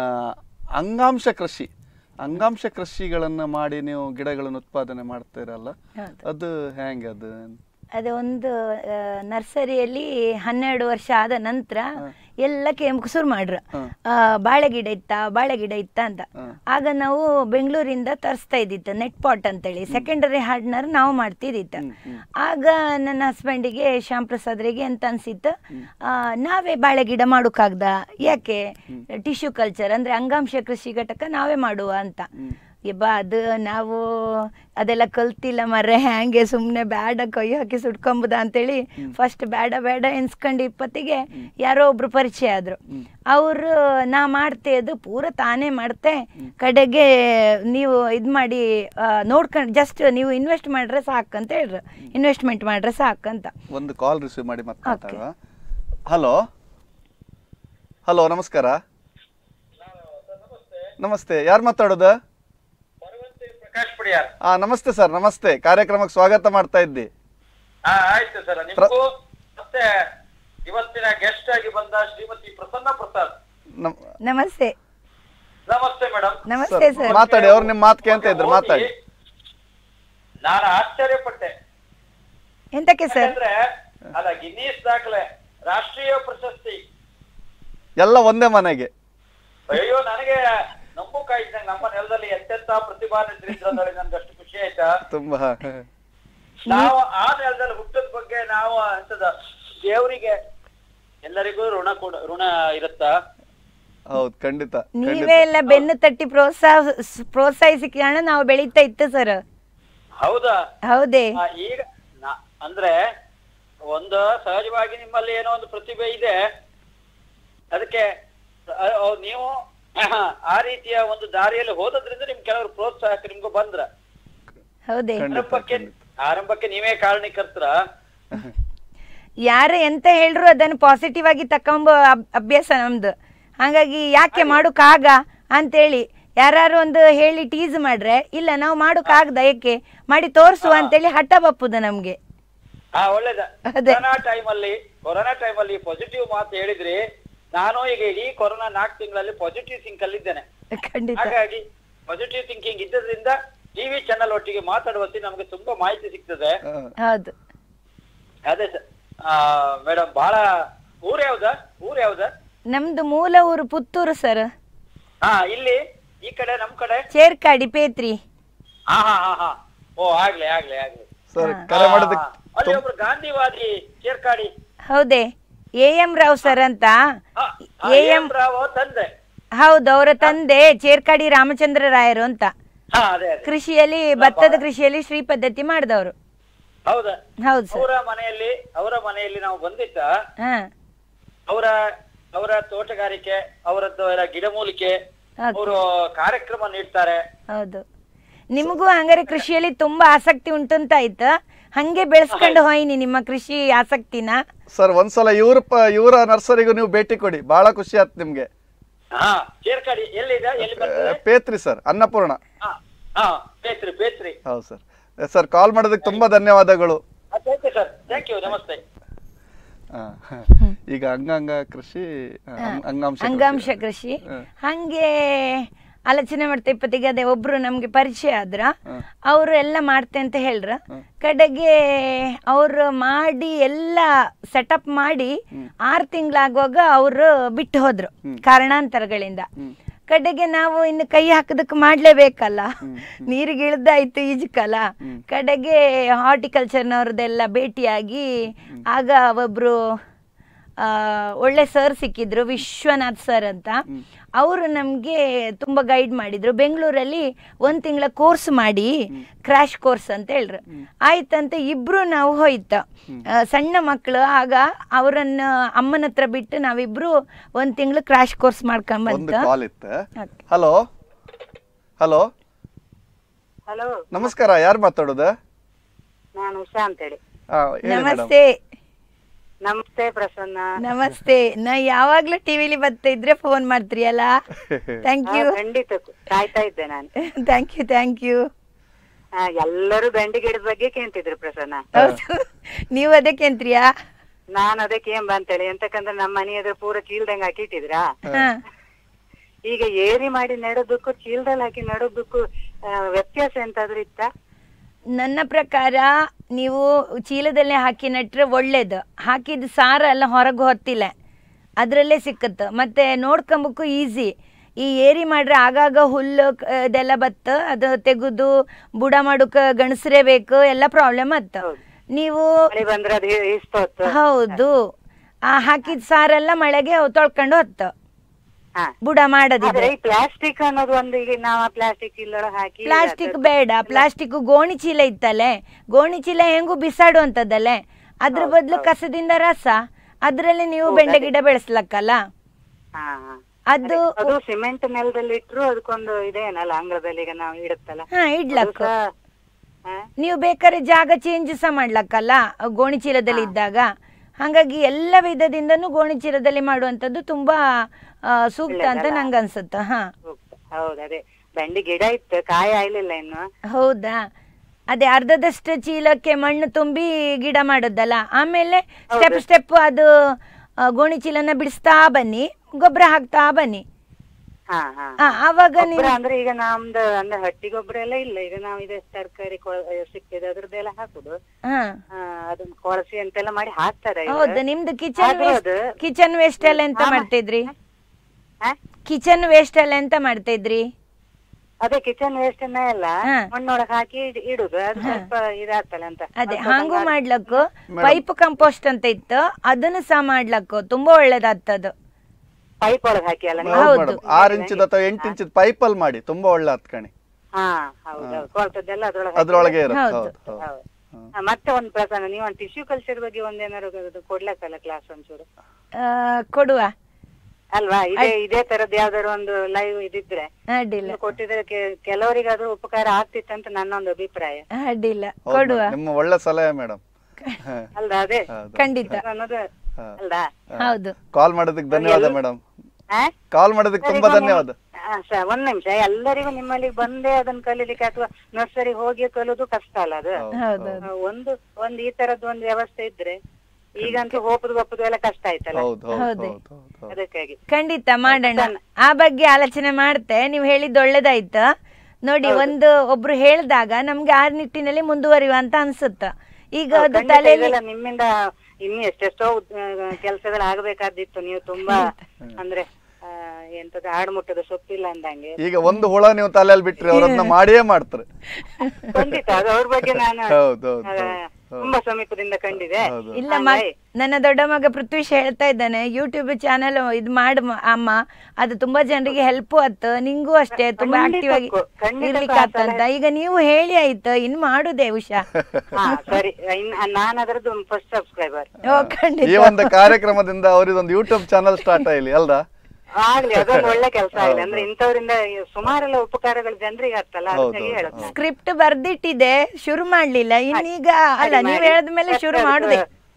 ಅಂಗಾಂಶ ಕೃಷಿ ಅಂಗಾಂಶ ಕೃಷಿಗಳನ್ನು ಮಾಡಿ ನೀವು ಗಿಡಗಳನ್ನು ಉತ್ಪಾದನೆ ಮಾಡ್ತೀರಲ್ಲ ಹೌದು. ಅದು ಹೆಂಗೆ ಅದು ಅದು ಒಂದು ಆ, ನರ್ಸರಿಯಲ್ಲಿ ಹನ್ನೆರಡು ವರ್ಷ ಆದ ನಂತರ ಎಲ್ಲ ಕೆಂಪು ಶುರು ಮಾಡ್ರು ಆ, ಬಾಳೆ ಗಿಡ ಇತ್ತ ಬಾಳೆ ಗಿಡ ಇತ್ತ ಅಂತ ಆಗ ನಾವು ಬೆಂಗಳೂರಿಂದ ತರಿಸ್ತಾ ಇದ್ದಿತ್ತು ನೆಟ್ ಪಾಟ್ ಅಂತೇಳಿ ಸೆಕೆಂಡರಿ ಹಾರ್ಡ್ನರ್ ನಾವು ಮಾಡ್ತಿದ್ದಿತ್ತು ಆಗ ನನ್ನ ಹಸ್ಬೆಂಡಿಗೆ ಶ್ಯಾಮ್ ಪ್ರಸಾದ್ರಿಗೆ ಅಂತ ಅನ್ಸಿತ್ತು ಆ, ನಾವೇ ಬಾಳೆ ಗಿಡ ಮಾಡೋಕ್ಕಾಗ್ದ ಯಾಕೆ ಟಿಶ್ಯೂ ಕಲ್ಚರ್ ಅಂದ್ರೆ ಅಂಗಾಂಶ ಕೃಷಿ ಘಟಕ ನಾವೇ ಮಾಡುವ ಅಂತ ಯಬ್ಬಾ ಅದು ನಾವು ಅದೆಲ್ಲ ಕಲ್ತಿಲ್ಲ ಮರ್ರೆ ಹ್ಯಾಂಗೆ ಸುಮ್ಮನೆ ಬೇಡ ಕೈ ಹಾಕಿ ಸುಟ್ಕೊಂಬುದ ಅಂತೇಳಿ ಫಸ್ಟ್ ಬೇಡ ಬೇಡ ಎನ್ಸ್ಕೊಂಡು ಇಪ್ಪತ್ತಿಗೆ ಯಾರೋ ಒಬ್ರು ಪರಿಚಯ ಆದ್ರು ಅವರು ನಾ ಮಾಡ್ತೆ ಅದು ಪೂರ ತಾನೇ ಮಾಡ್ತೆ ಕಡೆಗೆ ನೀವು ಇದು ಮಾಡಿ ನೋಡ್ಕೊಂಡು ಜಸ್ಟ್ ನೀವು ಇನ್ವೆಸ್ಟ್ ಮಾಡ್ರೆ ಸಾಕಂತ ಹೇಳ್ರು ಇನ್ವೆಸ್ಟ್ಮೆಂಟ್ ಮಾಡ್ರೆ ಸಾಕಂತ ಒಂದು ಕಾಲ್ ರಿಸೀವ್ ಮಾಡಿ ಮತ್ತೆ ಮಾತಾಡುವ ಹಲೋ ಹಲೋ ನಮಸ್ಕಾರ ನಮಸ್ತೆ ಯಾರು ಮಾತಾಡೋದು ಪ್ರಕಾಶ್ ಪಡಿಯಾರ್ ಆ ನಮಸ್ತೆ ಸರ್ ನಮಸ್ತೆ ಕಾರ್ಯಕ್ರಮಕ್ಕೆ ಸ್ವಾಗತ ಮಾಡ್ತಾ ಇದ್ದಿ ಹಾ ಆಯ್ತು ಸರ್ ನಿಮಗೂ ಮತ್ತೆ ಇವತ್ತಿನ ಗೆಸ್ಟ್ ಆಗಿ ಬಂದ ಶ್ರೀಮತಿ ಪ್ರಸನ್ನ ಪ್ರಸಾದ್ ನಮ್ ನಮಸ್ತೆ ನಮಸ್ತೆ ಮೇಡಮ್ ನಮಸ್ತೆ ಸರ್, ಸರ್ ಮಾತಾಡಿ ಅವ್ರು ನಿಮ್ಮ ಮಾತು ಕೇಳ್ತಾ ಇದ್ರು ಮಾತಾಡಿ ನಾನು ಆಶ್ಚರ್ಯಪಟ್ಟೆ ಎಂತಕ್ಕೆ ಸರ್ ಯಾಕಂದ್ರೆ ಅಲ್ಲ ಗಿನ್ನೀಸ್ ದಾಖಲೆ ರಾಷ್ಟ್ರೀಯ ಪ್ರಶಸ್ತಿ ಎಲ್ಲ ಒಂದೇ ಮನೆಗೆ ಅಯ್ಯೋ ನನಗೆ ನಂಬುಕಾಯ್ತು ನಮ್ಮ ನೆಲದಲ್ಲಿ ಎಂತೆಂತ ಪ್ರತಿಭಾನ್ವಿತರಿದ್ರು ಅಂದ್ರೆ ನನ್ಗೆ ಅಷ್ಟು ಖುಷಿ ಆಯ್ತಾ ತುಂಬಾ ನಾವು ಆ ನೆಲದಲ್ಲಿ ಹುಟ್ಟದ ಬಗ್ಗೆ ನಾವು ಅಂತದ ದೇವರಿಗೆ ಎಲ್ಲರಿಗೂ ಋಣ ಕೂಡ ಋಣ ಇರುತ್ತಾ ಹೌದು ಖಂಡಿತ ನೀವೇ ಎಲ್ಲ ಬೆನ್ನು ತಟ್ಟಿ ಪ್ರೋತ್ಸಾಹ ಪ್ರೋತ್ಸಾಹಿಸಿ ಕಾರಣ ನಾವು ಬೆಳೀತಾ ಇತ್ತು ಸರ್ ಹೌದಾ ಹೌದೇ ಆ, ಈಗ ನಾ- ಅಂದ್ರೆ ಒಂದು ಸಹಜವಾಗಿ ನಿಮ್ಮಲ್ಲಿ ಏನೋ ಒಂದು ಪ್ರತಿಭೆ ಇದೆ ಅದಕ್ಕೆ ಅ- ಅ- ನೀವು ಆ ರೀತಿಯ ಒಂದು ದಾರಿಯಲ್ಲಿ ಹೋದದ್ರಿಂದ ನಿಮ್ ಕೆಲವರು ಪ್ರೋತ್ಸಾಹಕ ನಿಮ್ಗೂ ಬಂದ್ರ ಹೌದೇ ಖಂಡಿತ ಆರಂಭಕ್ಕೆ ಆರಂಭಕ್ಕೆ ನೀವೇ ಕಾರಣೀಕರ್ತರ ಯಾರು ಎಂತ ಹೇಳ್ರು ಅದನ್ನು ಪಾಸಿಟಿವ್ ಆಗಿ ತಕೊಂಬ ಅಬ್- ಅಭ್ಯಾಸ ನಮ್ದು ಹಾಗಾಗಿ ಯಾಕೆ ಮಾಡೋಕ್ಕಾಗ ಅಂತೇಳಿ ಯಾರು ಒಂದು ಹೇಳಿ ಟೀಸ್ ಮಾಡ್ರೆ ಇಲ್ಲ ನಾವು ಮಾಡೋಕ್ಕಾಗ್ದ ಏಕೆ ಮಾಡಿ ತೋರ್ಸುವ ಅಂತೇಳಿ ಹಠ ಬಪ್ಪುದು ನಮ್ಗೆ ಹಾ ಒಳ್ಳೇದ ಅದೇ. ಕೊರೋನಾ ಟೈಮ್ ಅಲ್ಲಿ ಕೊರೋನಾ ಟೈಮ್ ಅಲ್ಲಿ ಪಾಸಿಟಿವ್ ಮಾತು ಹೇಳಿದ್ರಿ ನಾನು ಈಗ ಇಡೀ ಕೊರೋನಾ ನಾಲ್ಕು ತಿಂಗಳಲ್ಲಿ ಪಾಸಿಟಿವ್ ಥಿಂಕ್ ಅಲ್ಲಿದ್ದೇನೆ ಖಂಡಿತ ಹಾಗಾಗಿ ಪಾಸಿಟಿವ್ ಥಿಂಕಿಂಗ್ ಇದ್ದದ್ರಿಂದ ಟಿವಿ ಚಾನಲ್ ಒಟ್ಟಿಗೆ ಮಾತಾಡುವಲ್ಲಿ ನಮಗೆ ತುಂಬಾ ಮಾಹಿತಿ ಸಿಗ್ತದೆ ಆ, ಹೌದು ಅದೇ ಸರ್ ಮೇಡಮ್ ಬಹಳ ಊರ್ ಯಾವ್ದ ಊರ್ ಯಾವ್ದ ನಮ್ದು ಮೂಲ ಊರು ಪುತ್ತೂರು ಸರ್ ಹಾ ಇಲ್ಲಿ ಈ ಕಡೆ ನಮ್ ಕಡೆ ಚೇರ್ಕಾಡಿ ಪೇತ್ರಿ ಹಾ ಹಾ ಹಾ ಹಾ ಓ ಆಗ್ಲಿ ಆಗ್ಲಿ ಆಗ್ಲಿ ಸರ್ ಕರೆ ಆ, ಮಾಡೋದಕ್ಕೆ ಅಲ್ಲಿ ಒಬ್ರು ಗಾಂಧಿವಾದಿ ಚೇರ್ಕಾಡಿ ಹೌದೇ ಎ ಎಂ ರಾವ್ ಸರ್ ಅಂತ ಆ, ಆ, ಎ ಎಂ ಎಂ ರಾವ್ ತಂದೆ ಹೌದು ಅವರ ತಂದೆ ಚೇರ್ಕಾಡಿ ರಾಮಚಂದ್ರ ರಾಯರು ಅಂತ ಹಾ ಅದೇ ಅದೇ ಕೃಷಿಯಲ್ಲಿ ಭತ್ತದ ಕೃಷಿಯಲ್ಲಿ ಶ್ರೀ ಪದ್ಧತಿ ಮಾಡಿದವರು ಹೌದಾ ಹೌದು ಸರ್ ಅವರ ಮನೆಯಲ್ಲಿ ಅವರ ಮನೆಯಲ್ಲಿ ನಾವು ಬಂದಿದ್ದ ಹಾ ಅವರ ಅವರ ತೋಟಗಾರಿಕೆ ಅವರದ್ದು ಎಲ್ಲ ಗಿಡಮೂಲಿಕೆ Okay. ಅವರು ಕಾರ್ಯಕ್ರಮ ನೀಡ್ತಾರೆ ಹೌದು ನಿಮಗೂ ಹಂಗಾರೆ ಕೃಷಿಯಲ್ಲಿ ತುಂಬಾ ಆಸಕ್ತಿ ಉಂಟು ಅಂತ ಆಯ್ತು ಹಂಗೆ ಬೆಳೆಸ್ಕೊಂಡು ಹೋಯ್ನಿ ನಿಮ್ಮ ಕೃಷಿ ಆಸಕ್ತಿನ ಸರ್ ಒಂದ್ಸಲ ಇವ್ರ ಪ ಇವರ ನರ್ಸರಿಗೂ ನೀವು ಭೇಟಿ ಕೊಡಿ ಬಹಳ ಖುಷಿ ಆಯ್ತು ನಿಮ್ಗೆ ಹಾ ಚೇರ್ಕಾಡಿ ಎಲ್ಲಿದೆ ಎಲ್ಲಿ ಆ, ಬರ್ತದೆ ಪೇತ್ರಿ ಸರ್ ಅನ್ನಪೂರ್ಣ ಹಾ ಹಾ ಬೇತ್ರಿ ಬೇತ್ರಿ ಹೌದು ಸರ್ ಸರ್ ಕಾಲ್ ಮಾಡೋದಕ್ಕೆ ತುಂಬಾ ಧನ್ಯವಾದಗಳು thank you sir thank you ನಮಸ್ತೆ ಆ, ಈಗ ಅಂಗಾಂಗ ಕೃಷಿ ಆ, ಅಂಗಾಂಶ ಕೃಷಿ. ಅಂಗಾಂಶ ಕೃಷಿ ಹ. ಹಂಗೆ ಆಲೋಚನೆ ಮಾಡ್ತಾ ಇಪ್ಪತ್ತಿಗೆ ಅದೇ ಒಬ್ರು ನಮ್ಗೆ ಪರಿಚಯ ಆದ್ರ ಅವರು ಎಲ್ಲ ಮಾಡ್ತೆ ಅಂತ ಹೇಳ್ರ ಕಡೆಗೆ ಅವ್ರು ಮಾಡಿ ಎಲ್ಲ ಸೆಟಪ್ ಮಾಡಿ ಆರು ತಿಂಗಳಾಗುವಾಗ ಅವರು ಬಿಟ್ಟು ಹೋದ್ರು ಕಾರಣಾಂತರಗಳಿಂದ ಕಡೆಗೆ ನಾವು ಇನ್ನು ಕೈ ಹಾಕೋದಕ್ಕೆ ಮಾಡ್ಲೇಬೇಕಲ್ಲ ನೀರಿಗೆ ಇಳ್ದಾಯ್ತು ಈಜಕ್ಕಲ್ಲ ಕಡೆಗೆ ಹಾರ್ಟಿಕಲ್ಚರ್ನವ್ರದ್ದೆಲ್ಲ ಭೇಟಿಯಾಗಿ ಆಗ ಒಬ್ರು ಆ, ಒಳ್ಳೆ ಸರ್ ಸಿಕ್ಕಿದ್ರು ವಿಶ್ವನಾಥ್ ಸರ್ ಅಂತ ಅವರು ನಮಗೆ ತುಂಬ ಗೈಡ್ ಮಾಡಿದ್ರು ಬೆಂಗಳೂರಲ್ಲಿ ಒಂದು ತಿಂಗಳ ಕೋರ್ಸ್ ಮಾಡಿ ಕ್ರ್ಯಾಶ್ ಕೋರ್ಸ್ ಅಂತ ಹೇಳ್ರು ಆಯ್ತಂತ ಇಬ್ರು ನಾವು ಹೋಯ್ತು ಆ, ಸಣ್ಣ ಮಕ್ಕಳು ಆಗ ಅವರನ್ನ ಅಮ್ಮನ ಹತ್ರ ಬಿಟ್ಟು ನಾವಿಬ್ರು ಒಂದು ತಿಂಗಳು ಕ್ರ್ಯಾಶ್ ಕೋರ್ಸ್ ಒಂದು ಮಾಡ್ಕೊಂಬಂತ ಕಾಲ್ ಇತ್ತು Okay. ಹಲೋ ಹಲೋ ಹಲೋ ನಮಸ್ಕಾರ ಯಾರು ಮಾತಾಡೋದು ನಾನು ಉಷಾ ಅಂತೇಳಿ ಆ, ಹೇಳಿ ಮೇಡಮ್ ನಮಸ್ತೆ ನಮಸ್ತೆ ಪ್ರಸನ್ನ ನಮಸ್ತೆ ನಾ ಯಾವಾಗ್ಲೂ ಟಿವಿಲಿ ಬರ್ತಾ ಇದ್ರೆ ಫೋನ್ ಮಾಡ್ತೀಯಲ್ಲ ಥ್ಯಾಂಕ್ ಯು ಹಾ, ಖಂಡಿತ ಕಾಯ್ತಾ ಇದ್ದೆ ನಾನು ಥ್ಯಾಂಕ್ ಯು ಥ್ಯಾಂಕ್ ಯು ಆ, ಎಲ್ಲರೂ ಬೆಂಡಿ ಗಿಡದ ಬಗ್ಗೆ ಕೇಂತಿದ್ರು ಪ್ರಸನ್ನ ಹೌದು ನೀವು ಅದಕ್ಕೆ ಅಂತ್ರಿಯಾ ನಾನು ಅದಕ್ಕೆ ಏನ್ ಅಂತೇಳಿ ಎಂತಕಂದ್ರೆ ನಮ್ಮ ಮನೆ ಎದುರು ಪೂರ ಚೀಲ್ದಂಗ್ ಹಾಕಿಟ್ಟಿದ್ರಾ ಹಾ ಈಗ ಏರಿ ಮಾಡಿ ನೆಡೋದಕ್ಕೂ ಚೀಲದಲ್ಲಿ ಹಾಕಿ ನೆಡೋದಕ್ಕೂ ಆ, ವ್ಯತ್ಯಾಸ ಎಂತಾದ್ರೂ ಇತ್ತಾ ನನ್ನ ಪ್ರಕಾರ ನೀವು ಚೀಲದಲ್ಲೇ ಹಾಕಿ ನೆಟ್ರೆ ಒಳ್ಳೇದು ಹಾಕಿದ ಸಾರ ಎಲ್ಲ ಹೊರಗೆ ಹೊತ್ತಿಲ್ಲ ಅದರಲ್ಲೇ ಸಿಕ್ಕತ್ತು ಮತ್ತೆ ನೋಡ್ಕೊಂಬಕ್ಕೂ ಈಸಿ ಈ ಏರಿ ಮಾಡ್ರೆ ಆಗಾಗ ಹುಲ್ಲು ಕ- ಇದೆಲ್ಲ ಬತ್ತ ಅದು ತೆಗೆದು ಬುಡ ಮಾಡೋಕ ಗಣಸರೇ ಬೇಕು ಎಲ್ಲ ಪ್ರಾಬ್ಲಮ್ ಆತ್ತ ನೀವು ಮಳೆ ಬಂದ್ರೆ ಅದು ಇಸ್ತೋತ್ ಹೌದು ಆ ಹಾಕಿದ ಸಾರೆಲ್ಲ ಮಳೆಗೆ ತೊಳ್ಕೊಂಡು ಹೊತ್ತ ಹಾ ಬುಡ ಆದ್ರೆ ಮಾಡೋದಿದ್ರೆ ಈ ಪ್ಲಾಸ್ಟಿಕ್ ಅನ್ನೋದು ಒಂದು ಈಗ ನಾವು ಪ್ಲಾಸ್ಟಿಕ್ ಇಲ್ಲೊಳಗೆ ಹಾಕಿ ಪ್ಲಾಸ್ಟಿಕ್ ಬೇಡ ಪ್ಲಾಸ್ಟಿಕ್ ಗೋಣಿ ಚೀಲ ಇತ್ತಲ್ಲೇ ಗೋಣಿ ಚೀಲ ಹೆಂಗೂ ಬಿಸಾಡುವಂಥದ್ದಲ್ಲೇ ಅದ್ರ ಬದಲು ಕಸದಿಂದ ರಸ ಅದ್ರಲ್ಲಿ ನೀವು ಬೆಂಡೆ ಗಿಡ ಬೆಳೆಸ್ಲಕ್ಕಲ್ಲ ಹಾ ಹಾ ಅದು ಅದು ಸಿಮೆಂಟ್ ನೆಲದಲ್ಲಿ ಇಟ್ರು ಅದಕ್ಕೊಂದು ಇದೇನಲ್ಲ ಅಂಗಳದಲ್ಲಿ ಈಗ ನಾವು ಇಡುತ್ತಲ್ಲ ಹಾ ಇಡ್ಲಕ್ಕ ಅದು ಸಹ, ಹಾ? ನೀವು ಬೇಕಾದ್ರೆ ಜಾಗ ಚೇಂಜ್ ಸಹ ಮಾಡ್ಲಕ್ಕಲ್ಲ ಅಹ್ ಗೋಣಿ ಚೀಲದಲ್ಲಿ ಇದ್ದಾಗ ಹಾಗಾಗಿ ಎಲ್ಲ ವಿಧದಿಂದನೂ ಗೋಣಿ ಚೀಲದಲ್ಲಿ ಮಾಡುವಂಥದ್ದು ತುಂಬಾ ಆ, ಸೂಕ್ತ ಅಂತ ನಂಗೆ ಅನ್ಸುತ್ತೆ ಹಾ ಹೋಗ್ತಾ. ಹೌದು ಅದೇ ಬೆಂಡಿ ಗಿಡ ಇತ್ತು ಕಾಯಿ ಆಯ್ಲಿಲ್ಲ ಇನ್ನು ಹೌದಾ ಅದೇ ಅರ್ಧದಷ್ಟು ಚೀಲಕ್ಕೆ ಮಣ್ಣು ತುಂಬಿ ಗಿಡ ಮಾಡೋದಲ್ಲ ಆಮೇಲೆ ಸ್ಟೆಪ್ ಸ್ಟೆಪ್ ಅದು ಆ, ಗೋಣಿ ಚೀಲನ ಬಿಡಿಸ್ತಾ ಬನ್ನಿ ಗೊಬ್ಬರ ಹಾಕ್ತಾ ಬನ್ನಿ ಹಾ ಹಾ ಆ, ಆವಾಗ ನೀವು ಗೊಬ್ಬರ ಅಂದ್ರೆ ಈಗ ನಮ್ದು ಅಂದ್ರೆ ಹಟ್ಟಿ ಗೊಬ್ಬರ ಎಲ್ಲ ಇಲ್ಲ ಈಗ ನಾವು ಇದೆ ತರಕಾರಿ ಸಿಕ್ಕಿದೆ ಅದ್ರದ್ದೆಲ್ಲ ಹಾಕುದು ಹಾ ಆ, ಅದನ್ನ ಕೊಳಸಿ ಅಂತೆಲ್ಲ ಮಾಡಿ ಹಾಕ್ತಾರೆ ಈಗ. ಹೌದು ನಿಮ್ದು ಕಿಚನ್ ಆದ್ರೂ ವೇಸ್ಟ್ ಅದು- ಕಿಚನ್ ವೇಸ್ಟ್ ಎಲ್ಲ ಎಂತ ಆಮ- ಮಾಡ್ತಿದ್ರಿ ಹಾ? ಕಿಚನ್ ವೇಸ್ಟ್ ಎಲ್ಲ ಎಂತ ಮಾಡ್ತಿದ್ರಿ ಅದೇ ಕಿಚನ್ ವೇಸ್ಟ್ ಎಲ್ಲ ಹಾ. ಮಣ್ಣೊಳಗೆ ಹಾಕಿ ಇಡ್- ಇಡುದು ಅದು ಸ್ವಲ್ಪ ಇದಾಗ್ತಲ್ಲ ಅಂತ ಅದೇ ಸ್ವಲ್ಪ ಹಂಗೂ ಬಂಗಾರ- ಮಾಡ್ಲಕ್ಕು ಪೈಪ್ ಕಂಪೋಸ್ಟ್ ಅಂತ ಇತ್ತು ಅದನ್ನು ಸಹ ಮಾಡ್ಲಕ್ಕು ತುಂಬಾ ಒಳ್ಳೇದಾಗ್ತದು ಪೈಪ್ ಒಳಗೆ ಹಾಕಿ ಅಲ್ಲ ನೀವು? ಹೌದು ಹೌದು. ಮೇಡಮ್ ಆರು ಇಂಚಿದ ಅಥವಾ ಎಂಟು ಇಂಚಿದ ಪೈಪಲ್ಲಿ ಮಾಡಿ ತುಂಬಾ ಒಳ್ಳೆ ಹತ್ಕಣಿ ಹಾ ಹೌದು ಹೌದು ಕೊಳ್ತದ್ದೆಲ್ಲ ಅದ್ರೊಳಗೆ ಅದ್ರೊಳಗೆ ಇರುತ್ತೆ ಹೌದು. ಹೌದು ಹೌದು ಹೌದು ಆ, ಮತ್ತೆ ಒಂದು ಪ್ರಸನ್ನ ನೀವು ಒಂದು ಟಿಶ್ಯೂ ಕಲ್ಚರ್ ಬಗ್ಗೆ ಒಂದೇನಾರು ಅದು ಕೊಡ್ಲಕ್ಕಲ್ಲ ಕ್ಲಾಸ್ ಒಂಚೂರು ಆ, ಕೊಡುವ ಅಲ್ವಾ ಇದೇ ಇದೇ ತರದ್ ಯಾವ್ದಾರು ಒಂದು ಲೈವ್ ಇದಿದ್ರೆ ಅಡ್ಡಿಲ್ಲ ನೀವು ಕೊಟ್ಟಿದ್ರೆ ಕೆ- ಕೆಲವರಿಗಾದ್ರೂ ಉಪಕಾರ ಆಗ್ತಿತ್ತಂತ ನನ್ನೊಂದು ಅಭಿಪ್ರಾಯ ಅಡ್ಡಿಲ್ಲ ಹೌದು ಕೊಡುವ madam. ನಿಮ್ಮ ಒಳ್ಳೆ ಸಲಹೆ ಮೇಡಮ್ ಅಲ್ವಾ ಅದೇ ಹೌದು ಖಂಡಿತ ಅನ್ನೋದು ಹಾ. ಅಲ್ವಾ ಹೌದು ಕಾಲ್ ಮಾಡೋದಕ್ಕೆ ಧನ್ಯವಾದ ಮೇಡಮ್ ಆ? ಕಾಲ್ ಮಾಡೋದಕ್ಕೆ ತುಂಬಾ ಎಲ್ಲರಿಗೂ ಧನ್ಯವಾದ ನಿಮ್- ಆ, ಸ- ಒಂದ್ ನಿಮಿಷ ಎಲ್ಲರಿಗೂ ನಿಮ್ಮಲ್ಲಿ ಬಂದೇ ಅದನ್ನ ಕಲೀಲಿಕ್ಕೆ ಅಥವಾ ನರ್ಸರಿ ಹೋಗಿ ಕಲಿಯೋದು ಕಷ್ಟ ಅಲ್ಲ ಅದು ಹೌದು ಆ, ಒಂದು ಒಂದ್ ಈ ತರದ್ ಒಂದು ವ್ಯವಸ್ಥೆ ಇದ್ರೆ ಈಗಂತೂ ಹೋಪುದು ಬಪ್ಪುದು ಎಲ್ಲ ಕಷ್ಟ ಆಯ್ತಲ್ಲ ಹೌದು ಹೌದು ಹೌದು. ಹೌದು ಹೌದು ಹೌದು ಅದಕ್ಕಾಗಿ ಖಂಡಿತ ಮಾಡೋಣ ಆ ಬಗ್ಗೆ ಆಲೋಚನೆ ಮಾಡ್ತೆ ನೀವು ಹೇಳಿದ್ದು ಒಳ್ಳೇದಾಯ್ತು ನೋಡಿ ಒಂದು ಒಬ್ರು ಹೇಳಿದಾಗ ನಮ್ಗೆ ಆ ನಿಟ್ಟಿನಲ್ಲಿ ಮುಂದುವರಿಯುವ ಅಂತ ಅನ್ಸುತ್ತ ಈಗ ಅದು ಖಂಡಿತ ತಲೆಯಲ್ಲಿ ಇದೆಲ್ಲ ನಿಮ್ಮಿಂದ ಇನ್ನು ಎಷ್ಟೆಷ್ಟೋ ಕೆಲಸಗಳು ಆಗ್ಬೇಕಾದಿತ್ತು ನೀವು ತುಂಬಾ ಅಂದ್ರೆ ಆ, ಎಂತದ ಆಡ್ಮುಟ್ಟದ ಸೊಪ್ಪಿಲ್ಲ ಅಂದಂಗೆ ಈಗ ಒಂದು ಹುಳ ನೀವು ತಲೆಯಲ್ಲಿ ಬಿಟ್ರಿ ಅವ್ರನ್ನ ಮಾಡಿಯೇ ಮಾಡ್ತಾರೆ ಖಂಡಿತ ಅದು ಅವ್ರ ಬಗ್ಗೆ ನಾನು ಹೌದು ಹೌದು ಆ, ತುಂಬಾ ಸಮೀಪದಿಂದ ಕಂಡಿದೆ ಹೌದು ಇಲ್ಲ ಮ ನನ್ನ ದೊಡ್ಡ ಮಗ ಪೃಥ್ವೀಶ್ ಹೇಳ್ತಾ ಇದ್ದಾನೆ ಯೂಟ್ಯೂಬ್ ಚಾನಲ್ ಇದು ಮಾಡು ಮ- ಅಮ್ಮ ಅದು ತುಂಬಾ ಜನರಿಗೆ ಹೆಲ್ಪ್ ಆತು ನಿಂಗೂ ಅಷ್ಟೇ ತುಂಬಾ ಆಕ್ಟಿವ್ ಆಗಿ ಖಂಡಿತಕ್ಕೂ, ಖಂಡಿತಕ್ಕೂ ಇರ್ಲಿಕ್ಕೆ ಆ ಆತಂತ ಈಗ ನೀವು ಹೇಳಿ ಆಯ್ತು ಇನ್ ಮಾಡುದೇ ಉಷಾ ಹಾ ಸರಿ ಇನ್ ನಾನು ಅದರದ್ದು ಫಸ್ಟ್ ಸಬ್ಸ್ಕ್ರೈಬರ್ ಓ ಖಂಡಿತ ಈ ಒಂದು ಕಾರ್ಯಕ್ರಮದಿಂದ ಅವ್ರಿದೊಂದು ಯೂಟ್ಯೂಬ್ ಚಾನಲ್ ಸ್ಟಾರ್ಟ್ ಆಗಲಿ ಅಲ್ದಾ ಆಗ್ಲಿ ಅದೊಂದು ಒಳ್ಳೆ ಕೆಲಸ ಆಗ್ಲಿ ಅಂದ್ರೆ ಇಂಥವ್ರಿಂದ ಸುಮಾರೆಲ್ಲ ಉಪಕಾರಗಳು ಜನರಿಗೆ ಆಗ್ತಲ್ಲ ಅದಕ್ಕಾಗಿ ಹೇಳುದು ನಾನು. ಸ್ಕ್ರಿಪ್ಟ್ ಬರ್ದಿಟ್ಟಿದೆ ಶುರು ಮಾಡ್ಲಿಲ್ಲ ಇನ್ನೀಗ ಅಲ್ಲ ಸರಿ ನೀವ್ ಮಾಡಿ. ಹೇಳಿದ್ಮೇಲೆ ಶುರು ಮತ್ತೆ ಮಾಡುದೆ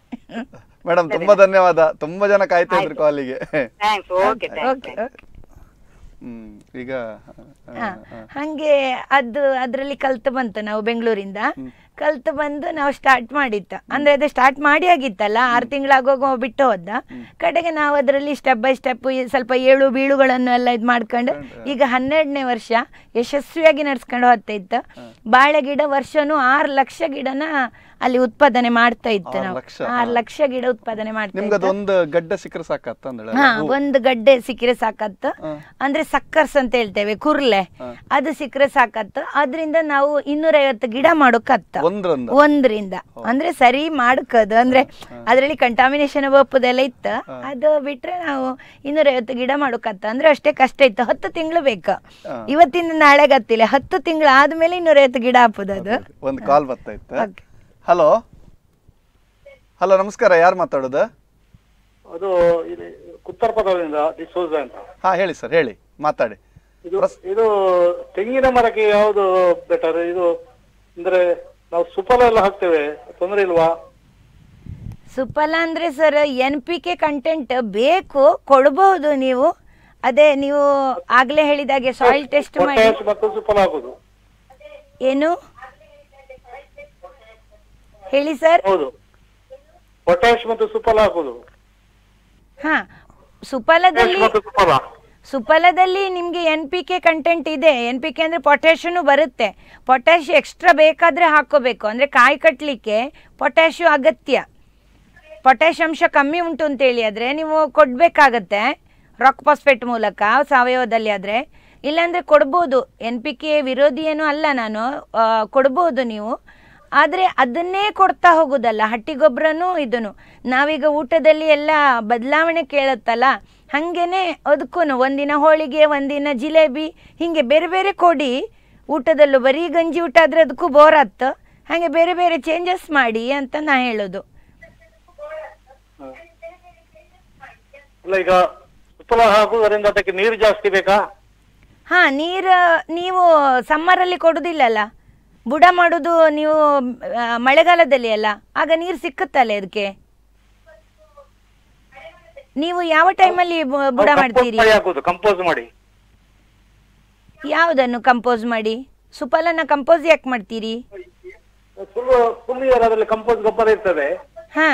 ಮೇಡಮ್ ತುಂಬಾ ಧನ್ಯವಾದ ತುಂಬಾ ಜನ ಕಾಯ್ತಾ ಇದ್ರು ಕಾಲಿಗೆ thanks okay okay thanks hmm ಈಗ ಆ, ಹಾ ಆ, ಹಂಗೆ ಅದು ಅದ್ರಲ್ಲಿ ಕಲ್ತು ಬಂತು ನಾವು ಬೆಂಗಳೂರಿಂದ ಕಲ್ತು ಬಂದು ನಾವು ಸ್ಟಾರ್ಟ್ ಮಾಡಿತ್ತು ಅಂದ್ರೆ ಅದು ಸ್ಟಾರ್ಟ್ ಮಾಡಿ ಆಗಿತ್ತಲ್ಲ ಆರು ತಿಂಗಳಾಗೋಗೋ ಬಿಟ್ಟು ಹೋದ ಕಡೆಗೆ ನಾವು ಅದರಲ್ಲಿ ಸ್ಟೆಪ್ ಬೈ ಸ್ಟೆಪ್ ಸ್ವಲ್ಪ ಏಳು ಬೀಳುಗಳನ್ನು ಎಲ್ಲ ಇದು ಮಾಡ್ಕೊಂಡು ಈಗ ಹನ್ನೆರಡನೇ ವರ್ಷ ಯಶಸ್ವಿಯಾಗಿ ನಡ್ಸ್ಕೊಂಡು ಹೋಗ್ತಾ ಇತ್ತು ಬಾಳೆ ಗಿಡ ವರ್ಷನೂ ಆರು ಲಕ್ಷ ಗಿಡನ ಅಲ್ಲಿ ಉತ್ಪಾದನೆ ಮಾಡ್ತಾ ಇತ್ತು ಆರು ನಾವು ಲಕ್ಷ, ಆರು ಹಾ. ಲಕ್ಷ ಗಿಡ ಉತ್ಪಾದನೆ ಮಾಡ್ತಾ ನಿಮ್ಗೆ ಇತ್ತು ಅದೊಂದು ಗಡ್ಡೆ ಸಿಕ್ಕರೆ ಸಾಕತ್ತ ಅಂದ್ರೆ ಹಾ ಒಂದು ಗಡ್ಡೆ ಸಿಕ್ಕರೆ ಸಾಕತ್ತು ಹಾ. ಅಂದ್ರೆ ಸಕ್ಕರ್ಸ್ ಅಂತ ಹೇಳ್ತೇವೆ ಕುರ್ಲೆ ಹಾ. ಅದು ಸಿಕ್ಕರೆ ಸಾಕತ್ತು ಅದರಿಂದ ನಾವು ಇನ್ನೂರೈವತ್ತು ಗಿಡ ಮಾಡೋಕತ್ತ ಒಂದ್ರಂದ ಒಂದ್ರಿಂದ ಅಂದ್ರೆ ಸರಿ ಮಾಡಕದು ಅಂದ್ರೆ ಅದರಲ್ಲಿ ಕಂಟಾಮಿನೇಷನ್ ಒಪ್ಪದೆಲ್ಲ ಇತ್ತು ಅದು ಬಿಟ್ರೆ ನಾವು ಇನ್ನೂರೈವತ್ತು ಗಿಡ ಮಾಡೋಕತ್ತ ಅಂದ್ರೆ ಅಷ್ಟೇ ಕಷ್ಟ ಇತ್ತು ಹತ್ತು ತಿಂಗಳು ಬೇಕು ಹಾ. ಇವತ್ತಿಂದ ನಾಳೆ ಗೊತ್ತಿಲ್ಲ ಹತ್ತು ತಿಂಗಳು ಆದ್ಮೇಲೆ ಇನ್ನೂರೈವತ್ತು ಗಿಡ ಹಾಪುದು ಅದು ಒಂದು ಕಾಲ್ ಬರ್ತಾ ಇತ್ತು Okay. ಹಲೋ ಹಲೋ ನಮಸ್ಕಾರ ಯಾರು ಮಾತಾಡೋದು ಅದು ಇಲ್ಲಿ ಉತ್ತರ ಪದದಿಂದ ಡಿಸೋಜ ಅಂತ ಹಾ ಹೇಳಿ ಸರ್ ಹೇಳಿ ಮಾತಾಡಿ ಇದು ಇದು ತೆಂಗಿನ ಮರಕ್ಕೆ ಯಾವುದು ಬೆಟರ್ ಇದು ಅಂದ್ರೆ ನಾವು ಸುಫಲ ಎಲ್ಲ ಹಾಕ್ತೇವೆ ತೊಂದರೆ ಇಲ್ವಾ ಸುಫಲ ಅಂದ್ರೆ sir N P K content ಬೇಕು ಕೊಡ್ಬಹುದು ನೀವು ಅದೇ ನೀವು ಆಗ್ಲೇ ಹೇಳಿದಾಗೆ ಸಾಯಿಲ್ ಟೆಸ್ಟ್ ಮಾಡಿ ಪೊಟ್ಯಾಶ್ ಮತ್ತು ಸುಫಲ ಹಾಕುದು ಏನು ಹೇಳಿ ಸರ್ ಹೌದು ಪೊಟ್ಯಾಶ್ ಮತ್ತು ಸುಫಲ ಹಾಕುದು ಹಾ ಪೊಟ್ಯಾಶ್ ಸುಫಲದಲ್ಲಿ ಮತ್ತು ಸುಫಲ ಸುಫಲದಲ್ಲಿ ನಿಮಗೆ ಎನ್ ಪಿ ಕೆ ಕಂಟೆಂಟ್ ಇದೆ ಎನ್ ಪಿ ಕೆ ಅಂದರೆ ಪೊಟ್ಯಾಶನು ಬರುತ್ತೆ ಪೊಟ್ಯಾಶ್ ಎಕ್ಸ್ಟ್ರಾ ಬೇಕಾದರೆ ಹಾಕ್ಕೋಬೇಕು ಅಂದರೆ ಕಾಯಿ ಕಟ್ಟಲಿಕ್ಕೆ ಪೊಟ್ಯಾಶು ಅಗತ್ಯ ಪೊಟ್ಯಾಶ್ ಅಂಶ ಕಮ್ಮಿ ಉಂಟು ಅಂತೇಳಿ ಆದರೆ ನೀವು ಕೊಡಬೇಕಾಗತ್ತೆ ರಾಕ್ ಫಾಸ್ಫೇಟ್ ಮೂಲಕ ಸಾವಯವದಲ್ಲಿ ಆದರೆ ಇಲ್ಲಾಂದರೆ ಕೊಡ್ಬೋದು ಎನ್ ಪಿ ಕೆ ವಿರೋಧಿ ಏನೂ ಅಲ್ಲ ನಾನು ಆ, ಕೊಡ್ಬೋದು ನೀವು ಆದರೆ ಅದನ್ನೇ ಕೊಡ್ತಾ ಹೋಗೋದಲ್ಲ ಹಟ್ಟಿ ಗೊಬ್ಬರನೂ ಇದನ್ನು ನಾವೀಗ ಊಟದಲ್ಲಿ ಎಲ್ಲ ಬದಲಾವಣೆ ಕೇಳುತ್ತಲ್ಲ ಹಾಗೇನೆ ಅದಕ್ಕೂ ಒಂದಿನ ಹೋಳಿಗೆ ಒಂದಿನ ಜಿಲೇಬಿ ಹೀಗೆ ಬೇರೆ ಬೇರೆ ಕೊಡಿ ಊಟದಲ್ಲೂ ಬರೀ ಗಂಜಿ ಊಟ ಆದರೆ ಅದಕ್ಕೂ ಬೋರ್ ಆತ್ತು ಹಾಗೆ ಬೇರೆ ಬೇರೆ ಚೇಂಜಸ್ ಮಾಡಿ ಅಂತ ನಾ ಹೇಳೋದು ಅಲ್ಲ ಈಗ ಸುಫಲ ಹಾಕುವುದರಿಂದ ಅದಕ್ಕೆ ನೀರು ಜಾಸ್ತಿ ಬೇಕಾ ಹಾ ನೀರು ನೀವು ಸಮ್ಮರಲ್ಲಿ ಕೊಡುದಿಲ್ಲಲ್ಲ ಬುಡ ಮಾಡೋದು ನೀವು ಆ, ಮಳೆಗಾಲದಲ್ಲಿ ಅಲ್ಲ ಆಗ ನೀರು ಸಿಕ್ಕುತ್ತಲ್ಲ ಅದಕ್ಕೆ ನೀವು ಯಾವ ಟೈಮಲ್ಲಿ ಬು- ಬುಡ ಕಂಪೋಸ್ಟ್ ಮಾಡ್ತೀರಿ ಮಾಡಿ ಹಾಕುದು ಕಂಪೋಸ್ ಮಾಡಿ ಯಾವುದನ್ನು ಕಂಪೋಸ್ ಮಾಡಿ ಸುಫಲನ ಕಂಪೋಸ್ ಯಾಕೆ ಮಾಡ್ತೀರಿ ಫುಲ್ ಫುಲ್ ಇಯರ್ ಅದರಲ್ಲಿ ಕಂಪೋಸ್ ಗೊಬ್ಬರ ಇರ್ತದೆ ಹಾ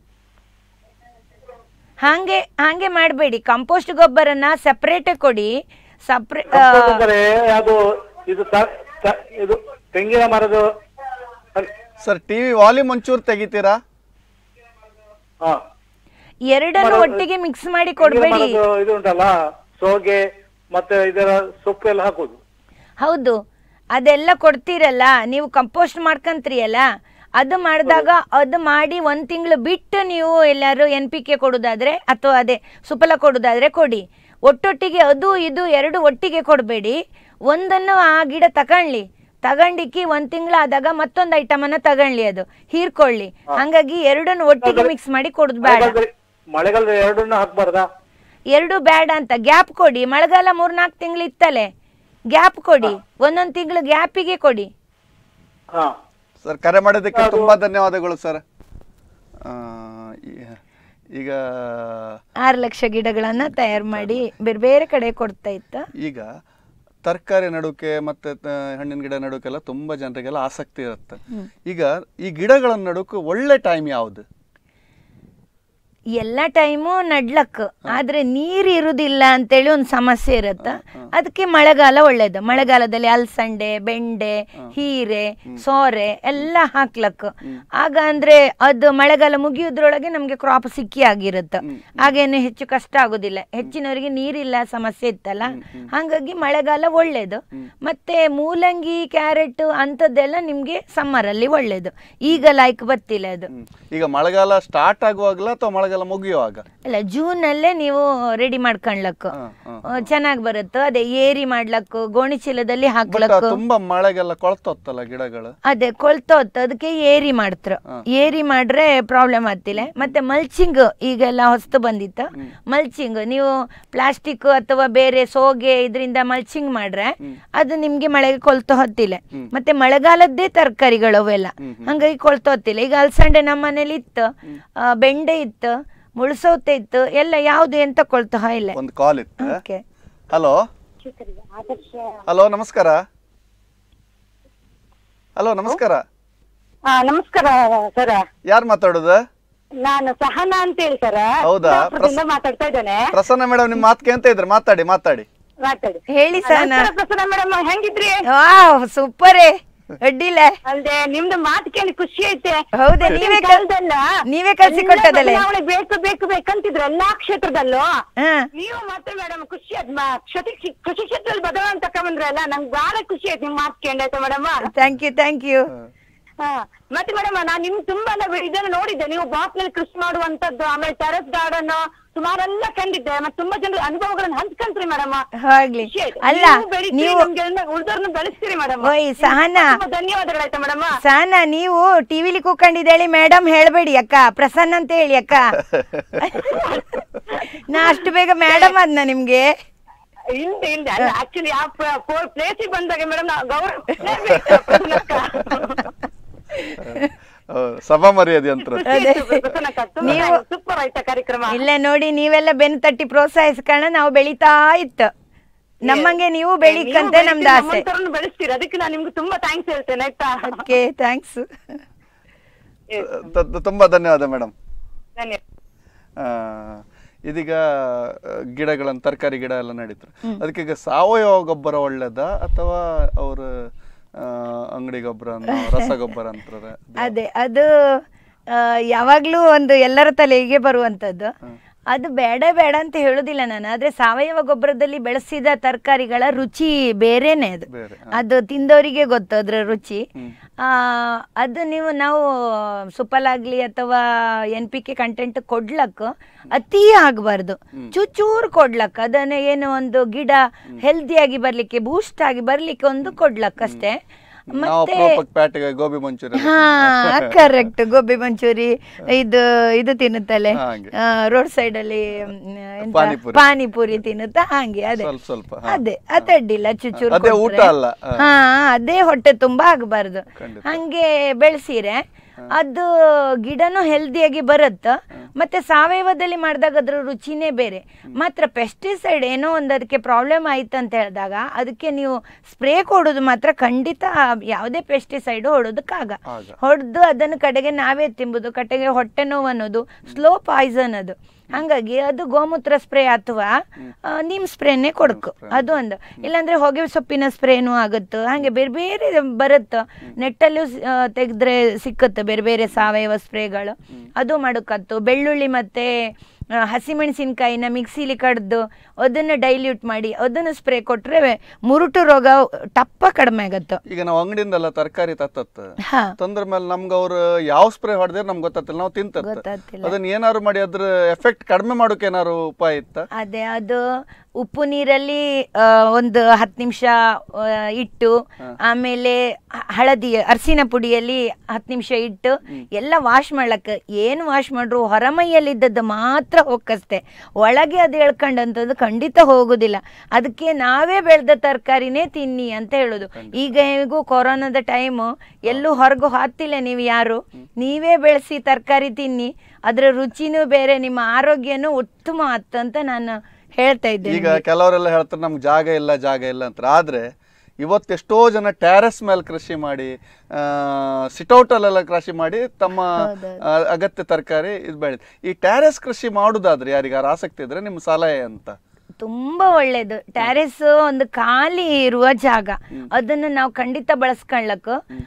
ಹಾಗೆ ಹಾಗೆ ಮಾಡಬೇಡಿ ಕಂಪೋಸ್ಟ್ ಗೊಬ್ಬರನ ಸಪ್ರೇಟ್ ಕೊಡಿ ಸಪ್ರೇ ಕಂಪೋಸ್ ಅಂದರೆ ಅದು ಇದು ತ- ತ- ಇದು ತೆಂಗಿನ ಮರದ ಸರ್ ಟಿವಿ ವಾಲ್ಯೂಮ್ ಒಂಚೂರು ತೆಗಿತೀರಾ ಹಾ ಎರಡನ್ನು ಒಟ್ಟಿಗೆ ಮಿಕ್ಸ್ ಮಾಡಿ ತೆಂಗಿನ ಕೊಡಬೇಡಿ ಮರದ್ದು ಇದು ಉಂಟಲ್ಲ ಸೋಗೆ ಮತ್ತೆ ಇದರ ಸೊಪ್ಪು ಎಲ್ಲ ಹಾಕುದು ಹೌದು ಅದೆಲ್ಲ ಕೊಡ್ತೀರಲ್ಲ ನೀವು ಕಂಪೋಸ್ಟ್ ಮಾಡ್ಕಂತ್ರಿಯಲ್ಲ ಅದು ಮಾಡಿದಾಗ ಅದು ಮಾಡಿ ಒಂದು ತಿಂಗಳು ಬಿಟ್ಟು ನೀವು ಎಲ್ಲರೂ ಎನ್ ಪಿ ಕೆ ಕೊಡೋದಾದ್ರೆ ಅಥವಾ ಅದೇ ಸುಫಲ ಕೊಡೋದಾದ್ರೆ ಕೊಡಿ ಒಟ್ಟೊಟ್ಟಿಗೆ ಅದು ಇದು ಎರಡು ಒಟ್ಟಿಗೆ ಕೊಡಬೇಡಿ ಒಂದನ್ನು ಆ ಗಿಡ ತಗೊಳ್ಳಿ ತಗೊಂಡಿಕ್ಕಿ ಒಂದು ತಿಂಗಳಾದಾಗ ಮತ್ತೊಂದು ಐಟಮನ್ನು ತಗೊಳ್ಳಿ ಅದು ಹೀರ್ಕೊಳ್ಳಿ ಹಂಗಾಗಿ ಎರಡನ್ನು ಒಟ್ಟಿಗೆ ಮಿಕ್ಸ್ ಮಾಡಿ ಕೊಡೋದು ಬೇಡ ಮಳೆಗಾಲದಲ್ಲಿ ಮಳೆಗಾಲದ ಎರಡನ್ನ ಹಾಕ್ಬಾರ್ದಾ ಎರಡು ಬೇಡ ಅಂತ ಗ್ಯಾಪ್ ಕೊಡಿ ಮಳೆಗಾಲ ಮೂರ್ನಾಲ್ಕು ತಿಂಗಳು ಇತ್ತಲೆ ಗ್ಯಾಪ್ ಕೊಡಿ ಒಂದೊಂದು ತಿಂಗಳು ಗ್ಯಾಪಿಗೆ ಕೊಡಿ ಹಾ ಸರ್ ಕರೆ ಮಾಡಿದ್ದಕ್ಕೆ ತುಂಬಾ ಧನ್ಯವಾದಗಳು ಸರ್ ಆ, ಈ- ಈಗ ಆರು ಲಕ್ಷ ಗಿಡಗಳನ್ನ ತಯಾರು ಮಾಡಿ ಬೇರೆ ಬೇರೆ ಕಡೆ ಕೊಡ್ತಾ ಇತ್ತು ಈಗ ತರಕಾರಿ ನಡುಕೆ ಮತ್ತೆ ತ- ಹಣ್ಣಿನ ಗಿಡ ನಡುಕೆಲ್ಲ ತುಂಬಾ ಜನರಿಗೆಲ್ಲ ಆಸಕ್ತಿ ಇರುತ್ತೆ ಈಗ ಈ ಗಿಡಗಳನ್ನ ನಡುಕು ಒಳ್ಳೆ ಟೈಮ್ ಯಾವುದು ಎಲ್ಲ ಟೈಮು ನಡ್ಲಕ್ ಆದ್ರೆ ನೀರು ಇರುದಿಲ್ಲ ಅಂತೇಳಿ ಒಂದು ಸಮಸ್ಯೆ ಇರುತ್ತೆ ಅದಕ್ಕೆ ಮಳೆಗಾಲ ಒಳ್ಳೇದು ಮಳೆಗಾಲದಲ್ಲಿ ಅಲಸಂಡೆ ಬೆಂಡೆ ಹೀರೆ ಸೋರೆ ಎಲ್ಲ ಹಾಕ್ಲಕ್ ಆಗ ಅಂದ್ರೆ ಅದು ಮಳೆಗಾಲ ಮುಗಿಯೋದ್ರೊಳಗೆ ನಮ್ಗೆ ಕ್ರಾಪ್ ಸಿಕ್ಕಿ ಆಗಿರುತ್ತೆ ಆಗೇನು ಹೆಚ್ಚು ಕಷ್ಟ ಆಗೋದಿಲ್ಲ ಹೆಚ್ಚಿನವರಿಗೆ ನೀರಿಲ್ಲ ಸಮಸ್ಯೆ ಇತ್ತಲ್ಲ ಹಾಗಾಗಿ ಮಳೆಗಾಲ ಒಳ್ಳೇದು ಮತ್ತೆ ಮೂಲಂಗಿ ಕ್ಯಾರೆಟ್ ಅಂಥದ್ದೆಲ್ಲ ನಿಮ್ಗೆ ಸಮ್ಮರ್ ಅಲ್ಲಿ ಒಳ್ಳೇದು ಈಗ ಲೈಕ್ ಬರ್ತಿಲ್ಲ ಅದು ಹ್ಮ್. ಈಗ ಮಳೆಗಾಲ ಸ್ಟಾರ್ಟ್ ಆಗುವಾಗಲ ಅಥವಾ ಮಳೆಗಾಲ ಮುಗಿಯುವಾಗ ಅಲ್ಲ ಜೂನ್ ಅಲ್ಲೇ ನೀವು ರೆಡಿ ಮಾಡ್ಕೊಳ್ಲಕ್ಕು ಹಾ, ಹಾ. ಚೆನ್ನಾಗಿ ಬರುತ್ತೆ ಅದೇ ಏರಿ ಮಾಡ್ಲಕ್ಕು ಗೋಣಿ ಚೀಲದಲ್ಲಿ ಬಟ್ ಹಾಕ್ಲಕ್ಕು ತುಂಬಾ ಮಳೆಗೆಲ್ಲ ಕೊಳ್ತೊತ್ತಲ್ಲ ಗಿಡಗಳು ಅದೇ ಕೊಳ್ತೋತ್ ಅದಕ್ಕೆ ಏರಿ ಮಾಡ್ತ್ರ ಏರಿ ಮಾಡ್ರೆ ಪ್ರಾಬ್ಲಮ್ ಆಗ್ತಿಲ್ಲ ಮತ್ತೆ ಮಲ್ಚಿಂಗ್ ಈಗೆಲ್ಲ ಹೊಸ್ತು ಬಂದಿತ್ತು ಮಲ್ಚಿಂಗ್ ನೀವು ಪ್ಲಾಸ್ಟಿಕ್ ಅಥವಾ ಬೇರೆ ಸೋಗೆ ಇದರಿಂದ ಮಲ್ಚಿಂಗ್ ಮಾಡ್ರೆ ಅದು ನಿಮ್ಗೆ ಮಳೆಗೆ ಕೊಳ್ತು ಹೊತ್ತಿಲ್ಲ ಮತ್ತೆ ಮಳೆಗಾಲದ್ದೇ ತರಕಾರಿಗಳು ಅವೆಲ್ಲ ಹಂಗಾಗಿ ಕೊಳ್ತು ಹೊತ್ತಿಲ್ಲ ಈಗ ಅಲ್ಸಂಡೆ ನಮ್ಮ ಮನೇಲಿ ಇತ್ತು ಆ, ಬೆಂಡೆ ಇತ್ತು ಮುಳ್ಸೌತೆ ಇತ್ತು ಎಲ್ಲ ಯಾವ್ದು ಎಂತ ಕೊಳ್ತು ಇಲ್ಲ ಒಂದು ಕಾಲ್ ಇತ್ತು ಓಕೆ ಹಲೋ ಹಲೋ ನಮಸ್ಕಾರ ಹಲೋ ನಮಸ್ಕಾರ ಆ, ನಮಸ್ಕಾರ ಸರ್ ಯಾರು ಮಾತಾಡೋದು ನಾನು ಸಹನಾ ಅಂತ ಹೇಳಿ ಸರ್ ಹೌದಾ? ಕುಂದಾಪುರದಿಂದ ಮಾತಾಡ್ತಾ ಇದ್ದೇನೆ ಪ್ರಸನ್ನ ಮೇಡಮ್ ನಿಮ್ಮ ಮಾತು ಕೇಳ್ತಾ ಇದ್ರೆ ಮಾತಾಡಿ ಮಾತಾಡಿ ಮಾತಾಡಿ ಹೇಳಿ ಸಹನಾ ನಮಸ್ಕಾರ ಪ್ರಸನ್ನ ಮೇಡಮ್ ಹೆಂಗಿದ್ರಿ ವಾವ್ ಸೂಪರೇ ಅಡ್ಡಿಲ್ಲ ಅಲ್ದೆ ನಿಮ್ದು ಮಾತು ಕೇಳಿ ಖುಷಿ ಐತೆ ಹೌದಾ? ನೀವೇ ಕಲ್- ಕಾಲದಲ್ಲ ನೀವೇ ಕಲ್ಸಿಕೊಟ್ಟದಲ್ಲ? ಎಲ್ಲ ಬದಲಾವಣೆ ಬೇಕು ಬೇಕು ಬೇಕಂತಿದ್ರು ಎಲ್ಲಾ ಕ್ಷೇತ್ರದಲ್ಲೂ ಹಾ ನೀವು ಮತ್ತೆ ಮೇಡಮ್ ಖುಷಿ ಆಯ್ತು ಮ- ಕೃಷಿ ಕೃಷಿ ಕ್ಷೇತ್ರದಲ್ಲಿ ಬದಲಾವಣೆ ತಕೊಂಬಂದ್ರಲ್ಲ ನಂಗೆ ಬಹಳ ಖುಷಿ ಆಯ್ತು ನಿಮ್ ಮಾತು ಕೇಳಾಯ್ತು madam thank you thank you ಹಾ ಮತ್ತೆ ಮೇಡಮ್ ನಾನ್ ನಿಮ್ ತುಂಬಾ ಎಲ್ಲ ಇದನ್ನ ನೋಡಿದ್ದೆ ನೀವು ಬಾಕ್ನಲ್ಲಿ ಕೃಷಿ ಮಾಡುವಂತದ್ದು ಆಮೇಲೆ ಟೆರಸ್ ಗಾರ್ಡನ್ ಸುಮಾರೆಲ್ಲ ಕಂಡಿದ್ದೆ ಮತ್ತೆ ತುಂಬಾ ಜನರ ಅನುಭವಗಳನ್ನ ಹಂಚ್ಕೊಂತ್ರಿ ಮೇಡಮ್ ಹೋಗ್ಲಿ ಅಲ್ಲ ನೀವು ಉಳ್ದವ್ರನ್ನ ಬೆಳೆಸ್ತೀರಿ ಮೇಡಮ್ ಓಯ್ ಸಹನಾ ಧನ್ಯವಾದಗಳಾಯ್ತಾ ಮೇಡಮ್ ಸಹನಾ ನೀವು ಟಿವಿಲಿ ಕೂಕೊಂಡಿದ್ದೇಳಿ ಮೇಡಮ್ ಹೇಳ್ಬೇಡಿ ಅಕ್ಕ ಪ್ರಸನ್ನ ಅಂತ ಹೇಳಿ ಅಕ್ಕ ನಾ ಅಷ್ಟು ಬೇಗ ಮೇಡಮ್ ಅದ್ನ ನಿಮ್ಗೆ ಇಲ್ಲ ಇಲ್ಲ ಆಕ್ಚುಲಿ ಆ ಪ್ಲೇಸಿಗೆ ಬಂದಾಗ ಮೇಡಮ್ ನಾವು ಗೌರವ ಹೌದು, ಸಭಾ ಮರ್ಯಾದೆ ಅಂತ ನೀವು- ಸೂಪರ್ ಆಯ್ತಾ ಕಾರ್ಯಕ್ರಮ ಇಲ್ಲ ನೋಡಿ ನೀವೆಲ್ಲ ಬೆನ್ನು ತಟ್ಟಿ ಪ್ರೋತ್ಸಾಹಿಸ್ಕಣ ನಾವು ಬೆಳಿತಾ ಇತ್ತು ನಮ್ಮಂಗೆ ನೀವು ಬೆಳಿಕಂತೆ ನಮ್ದು ಆಸೆ ಬೆಳೆಸ್ತೀರಿ ಅದಕ್ಕೆ ನಾನು ನಿಮ್ಗೆ ತುಂಬಾ ಥ್ಯಾಂಕ್ಸ್ ಹೇಳ್ತೇನೆ ಆಯ್ತಾ ಓಕೆ ಥ್ಯಾಂಕ್ಸ್ ತ- ತ- ತುಂಬಾ ಧನ್ಯವಾದ ಮೇಡಮ್ ಧನ್ಯವಾದ ಇದೀಗ ಆ, ಗಿಡಗಳನ್ನು ತರಕಾರಿ ಗಿಡ ಎಲ್ಲ ನಡೀತಾರೆ ಅದಕ್ಕೆ ಈಗ ಸಾವಯವ ಗೊಬ್ಬರ ಒಳ್ಳೇದ ಅಥವಾ ಅವರು ಅಂಗಡಿ ಗೊಬ್ಬರ ರಸಗೊಬ್ಬರ ಅಂತಾರೆ ಅದೇ ಅದು ಆ, ಯಾವಾಗ್ಲೂ ಒಂದು ಎಲ್ಲರ ತಲೆಗೆ ಬರುವಂತದ್ದು ಅದು ಬೇಡ ಬೇಡ ಅಂತ ಹೇಳುದಿಲ್ಲ ನಾನು ಆದ್ರೆ ಸಾವಯವ ಗೊಬ್ಬರದಲ್ಲಿ ಬೆಳೆಸಿದ ತರಕಾರಿಗಳ ರುಚಿ ಬೇರೆನೆ ಅದು ಬೇರೆ, ಅದು ತಿಂದವರಿಗೆ ಗೊತ್ತು ಅದ್ರ ರುಚಿ ಆ, ಅದು ನೀವು ನಾವು ಸುಪ್ಪಲಾಗ್ಲಿ ಅಥವಾ ಎನ್ ಪಿ ಕೆ ಕಂಟೆಂಟ್ ಕೊಡ್ಲಕ್ಕ ಅತಿ ಆಗಬಾರ್ದು ಚೂಚೂರು ಕೊಡ್ಲಕ್ಕ ಅದನ್ನ ಏನು ಒಂದು ಗಿಡ ಹೆಲ್ದಿಯಾಗಿ ಬರ್ಲಿಕ್ಕೆ ಬೂಸ್ಟ್ ಆಗಿ ಬರ್ಲಿಕ್ಕೆ ಒಂದು ಕೊಡ್ಲಕ್ಕ ಅಷ್ಟೇ ನಾವು ಮತ್ತೆ ಅಪರೂಪಕ್ಕೆ ಪ್ಯಾಟಿಗೆ ಗೋಬಿ ಮಂಚೂರಿ ಹಾ ಕರೆಕ್ಟ್ ಗೋಬಿ ಮಂಚೂರಿ ಇದು ಇದು ತಿನ್ನುತ್ತಲೆ ಹಾಗೆ. ರೋಡ್ ಸೈಡ್ ಅಲ್ಲಿ ಮ್, ಎಂತ? ಪಾನಿಪುರಿ. ಪಾನಿಪುರಿ ತಿನ್ನುತ್ತಾ ಹಾಗೆ ಅದೇ ಸ್ವಲ್ಪ ಸ್ವಲ್ಪ ಹಾ. ಅದೇ ಅದಡ್ಡಿಲ್ಲ ಚುಚೂರು ಅದೇ ಊಟ ಕೊಟ್ರೆ. ಅಲ್ಲ, ಹಾ. ಹಾ ಅದೇ ಹೊಟ್ಟೆ ತುಂಬಾ ಆಗಬಾರ್ದು ಖಂಡಿತ. ಹಂಗೆ ಬೆಳೆಸಿರೆ ಅದು ಗಿಡನು ಹೆಲ್ದಿಯಾಗಿ ಬರುತ್ತ ಮತ್ತೆ ಸಾವಯವದಲ್ಲಿ ಮಾಡಿದಾಗ ಅದ್ರ ರುಚಿನೇ ಬೇರೆ ಮಾತ್ರ ಪೆಸ್ಟಿಸೈಡ್ ಏನೋ ಒಂದು ಅದಕ್ಕೆ ಪ್ರಾಬ್ಲಮ್ ಆಯ್ತು ಅಂತ ಹೇಳಿದಾಗ ಅದಕ್ಕೆ ನೀವು ಸ್ಪ್ರೇ ಕೊಡೋದು ಮಾತ್ರ ಖಂಡಿತ ಯಾವುದೇ ಪೆಸ್ಟಿಸೈಡ್ ಹೊಡೋದಕ್ಕಾಗ ಆಗ. ಹೊಡೆದು ಅದನ್ನು ಕಡೆಗೆ ನಾವೇ ತಿಂಬುದು ಕಡೆಗೆ ಹೊಟ್ಟೆ ನೋವು ಅನ್ನೋದು ಸ್ಲೋ ಪಾಯ್ಸನ್ ಅದು ಹಂಗಾಗಿ ಅದು ಗೋಮೂತ್ರ ಸ್ಪ್ರೇ ಅಥವಾ ಆ, ನೀಮ್ ಸ್ಪ್ರೇನೇ ಕೊಡ್ಕು ಅದು ಒಂದು ಇಲ್ಲಾಂದ್ರೆ ಹೊಗೆ ಸೊಪ್ಪಿನ ಸ್ಪ್ರೇನೂ ಆಗುತ್ತೆ ಹಾಗೆ ಬೇರೆ ಬೇರೆ ಬರುತ್ತೆ ನೆಟ್ಟಲ್ಲೂ ತೆಗೆದ್ರೆ ಸಿಕ್ಕುತ್ತೆ ಬೇರೆ ಬೇರೆ ಸಾವಯವ ಸ್ಪ್ರೇಗಳು ಅದು ಮಾಡಕ್ಕತ್ತು ಬೆಳ್ಳುಳ್ಳಿ ಮತ್ತೆ ಆ, ಹಸಿಮೆಣಸಿನ್ಕಾಯಿನ ಮಿಕ್ಸಿಲಿ ಕಡ್ದು ಅದನ್ನು ಡೈಲ್ಯೂಟ್ ಮಾಡಿ ಅದನ್ನು ಸ್ಪ್ರೇ ಕೊಟ್ರೆ ಮುರುಟು ರೋಗ ಟಪ್ಪ ಕಡಿಮೆ ಆಗತ್ತೆ ಈಗ ನಾವು ಅಂಗಡಿಯಿಂದೆಲ್ಲ ತರಕಾರಿ ತತ್ತತ್ ಹಾ ತಂದ್ರ ಮೇಲೆ ನಮ್ಗೆ ಅವ್ರು ಯಾವ ಸ್ಪ್ರೇ ಹೊಡೆದ್ರೆ ನಮ್ಗೆ ಗೊತ್ತಾತಿಲ್ಲ ನಾವು ತಿಂತತ್ ಗೊತ್ತಾಗ್ತಿಲ್ಲ. ಅದನ್ನ ಏನಾರು ಮಾಡಿ ಅದ್ರ ಎಫೆಕ್ಟ್ ಕಡಿಮೆ ಮಾಡೋಕೆ ಏನಾರು ಉಪಾಯ ಇತ್ತ ಅದೇ ಅದು ಉಪ್ಪು ನೀರಲ್ಲಿ ಆ, ಒಂದು ಹತ್ತು ನಿಮಿಷ ಇಟ್ಟು ಆಮೇಲೆ ಹ- ಹಳದಿ ಅರಿಸಿನ ಪುಡಿಯಲ್ಲಿ ಹತ್ತು ನಿಮಿಷ ಇಟ್ಟು ಎಲ್ಲ ವಾಶ್ ಮಾಡ್ಲಕ್ಕ ಏನು ವಾಶ್ ಮಾಡ್ರು ಹೊರಮೈಯಲ್ಲಿದ್ದದ್ದು ಮಾತ್ರ ಹೋಗಷ್ಟೆ ಒಳಗೆ ಅದು ಎಳ್ಕೊಂಡಂಥದ್ದು ಖಂಡಿತ ಹೋಗುದಿಲ್ಲ ಅದಕ್ಕೆ ನಾವೇ ಬೆಳೆದ ತರಕಾರಿನೇ ತಿನ್ನಿ ಅಂತ ಹೇಳೋದು ಈಗ ಹೇಗೂ ಕೊರೋನಾದ ಟೈಮು ಎಲ್ಲೂ ಹೊರಗು ಹಾಕ್ತಿಲ್ಲ ನೀವು ಯಾರು ನೀವೇ ಬೆಳೆಸಿ ತರಕಾರಿ ತಿನ್ನಿ ಅದರ ರುಚಿನೂ ಬೇರೆ ನಿಮ್ಮ ಆರೋಗ್ಯನೂ ಉತ್ತಮ ಆತ್ತು ಅಂತ ನಾನು ಹೇಳ್ತಾ ಇದ್ದೇನೆ ಈಗ ಕೆಲವರೆಲ್ಲ ಹೇಳ್ತಾರೆ ನಮ್ಗೆ ಜಾಗ ಇಲ್ಲ ಜಾಗ ಇಲ್ಲ ಅಂತ ಆದ್ರೆ ಇವತ್ತೆಷ್ಟೋ ಜನ ಟ್ಯಾರೆಸ್ ಮೇಲೆ ಕೃಷಿ ಮಾಡಿ ಸಿಟೌಟಲ್ಲೆಲ್ಲ ಕೃಷಿ ಮಾಡಿ ತಮ್ಮ ಆ, ಅಗತ್ಯ ತರಕಾರಿ ಇದು ಬೆಳೆ ಈ ಟ್ಯಾರೆಸ್ ಕೃಷಿ ಮಾಡುದಾದ್ರೆ ಯಾರಿಗಾರು ಆಸಕ್ತಿ ಇದ್ರೆ ನಿಮ್ಮ ಸಲಹೆ ಅಂತ ತುಂಬಾ ಒಳ್ಳೇದು ಟ್ಯಾರೆಸ್ ಒಂದು ಖಾಲಿ ಇರುವ ಜಾಗ ಅದನ್ನು ನಾವು ಖಂಡಿತ ಬಳಸ್ಕೊಳ್ಳಕ್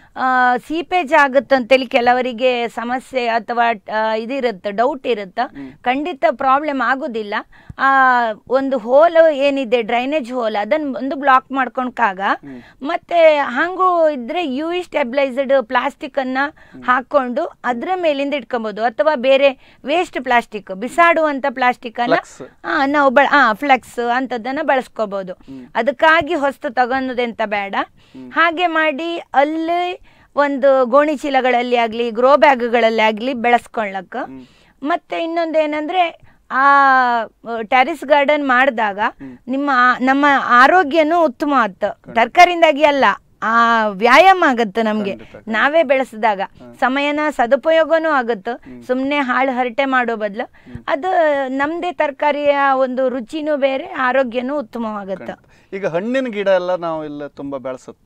ಸೀಪೇಜ್ ಆಗುತ್ತಂತೇಳಿ ಕೆಲವರಿಗೆ ಸಮಸ್ಯೆ ಅಥವಾ ಆ, ಇದಿರುತ್ತೆ ಡೌಟ್ ಇರುತ್ತೆ ಖಂಡಿತ ಪ್ರಾಬ್ಲಮ್ ಆಗೋದಿಲ್ಲ ಆ ಒಂದು ಹೋಲ್ ಏನಿದೆ ಡ್ರೈನೇಜ್ ಹೋಲ್ ಅದನ್ನ ಒಂದು ಬ್ಲಾಕ್ ಮಾಡ್ಕೊಂಡ್ಕಾಗ ಮತ್ತೆ ಹಂಗೂ ಇದ್ರೆ ಯು ಇ ಸ್ಟೆಬಿಲೈಸ್ಡ್ ಪ್ಲಾಸ್ಟಿಕ್ ಅನ್ನ ಹಾಕೊಂಡು ಅದ್ರ ಮೇಲಿಂದ ಇಟ್ಕೊಬಹುದು ಅಥವಾ ಬೇರೆ ವೇಸ್ಟ್ ಪ್ಲಾಸ್ಟಿಕ್ ಬಿಸಾಡುವಂತ ಪ್ಲಾಸ್ಟಿಕ್ ಅನ್ನ Flux. ಆ, ನಾವು ಬಳ ಆ ಫ್ಲೆಕ್ಸ್ ಅಂತದನ್ನ ಬಳಸ್ಕೋಬಹುದು ಅದಕ್ಕಾಗಿ ಹೊಸ್ತು ತಗೊಳೋದೆಂತ ಬೇಡ ಹಾಗೆ ಮಾಡಿ ಅಲ್ಲಿ ಒಂದು ಗೋಣಿ ಚೀಲಗಳಲ್ಲಿ ಆಗ್ಲಿ ಗ್ರೋ ಬ್ಯಾಗ್ಗಳಲ್ಲಿ ಆಗ್ಲಿ ಬೆಳೆಸ್ಕೊಳ್ಳಕ್ಕ ಮತ್ತೆ ಇನ್ನೊಂದು ಏನಂದ್ರೆ ಆ ಟೆರಿಸ್ ಗಾರ್ಡನ್ ಮಾಡಿದಾಗ ನಿಮ್ಮ ಆ- ನಮ್ಮ ಆರೋಗ್ಯನೂ ಉತ್ತಮ ಆಯ್ತು ತರಕಾರಿಂದಾಗಿ ಅಲ್ಲ ಆ ವ್ಯಾಯಾಮ ಆಗತ್ತೆ ನಮ್ಗೆ ನಾವೇ ಬೆಳೆಸಿದಾಗ ಸಮಯನ ಸದುಪಯೋಗನೂ ಆಗುತ್ತೆ ಸುಮ್ಮನೆ ಹಾಳು ಹರಟೆ ಮಾಡೋ ಬದಲು ಅದು ನಮ್ದೇ ತರಕಾರಿಯ ಒಂದು ರುಚಿನೂ ಬೇರೆ ಆರೋಗ್ಯನೂ ಉತ್ತಮವಾಗತ್ತೆ ಈಗ ಹಣ್ಣಿನ ಗಿಡ ಎಲ್ಲ ನಾವು ಇಲ್ಲ ತುಂಬಾ ಬೆಳೆಸುತ್ತೆ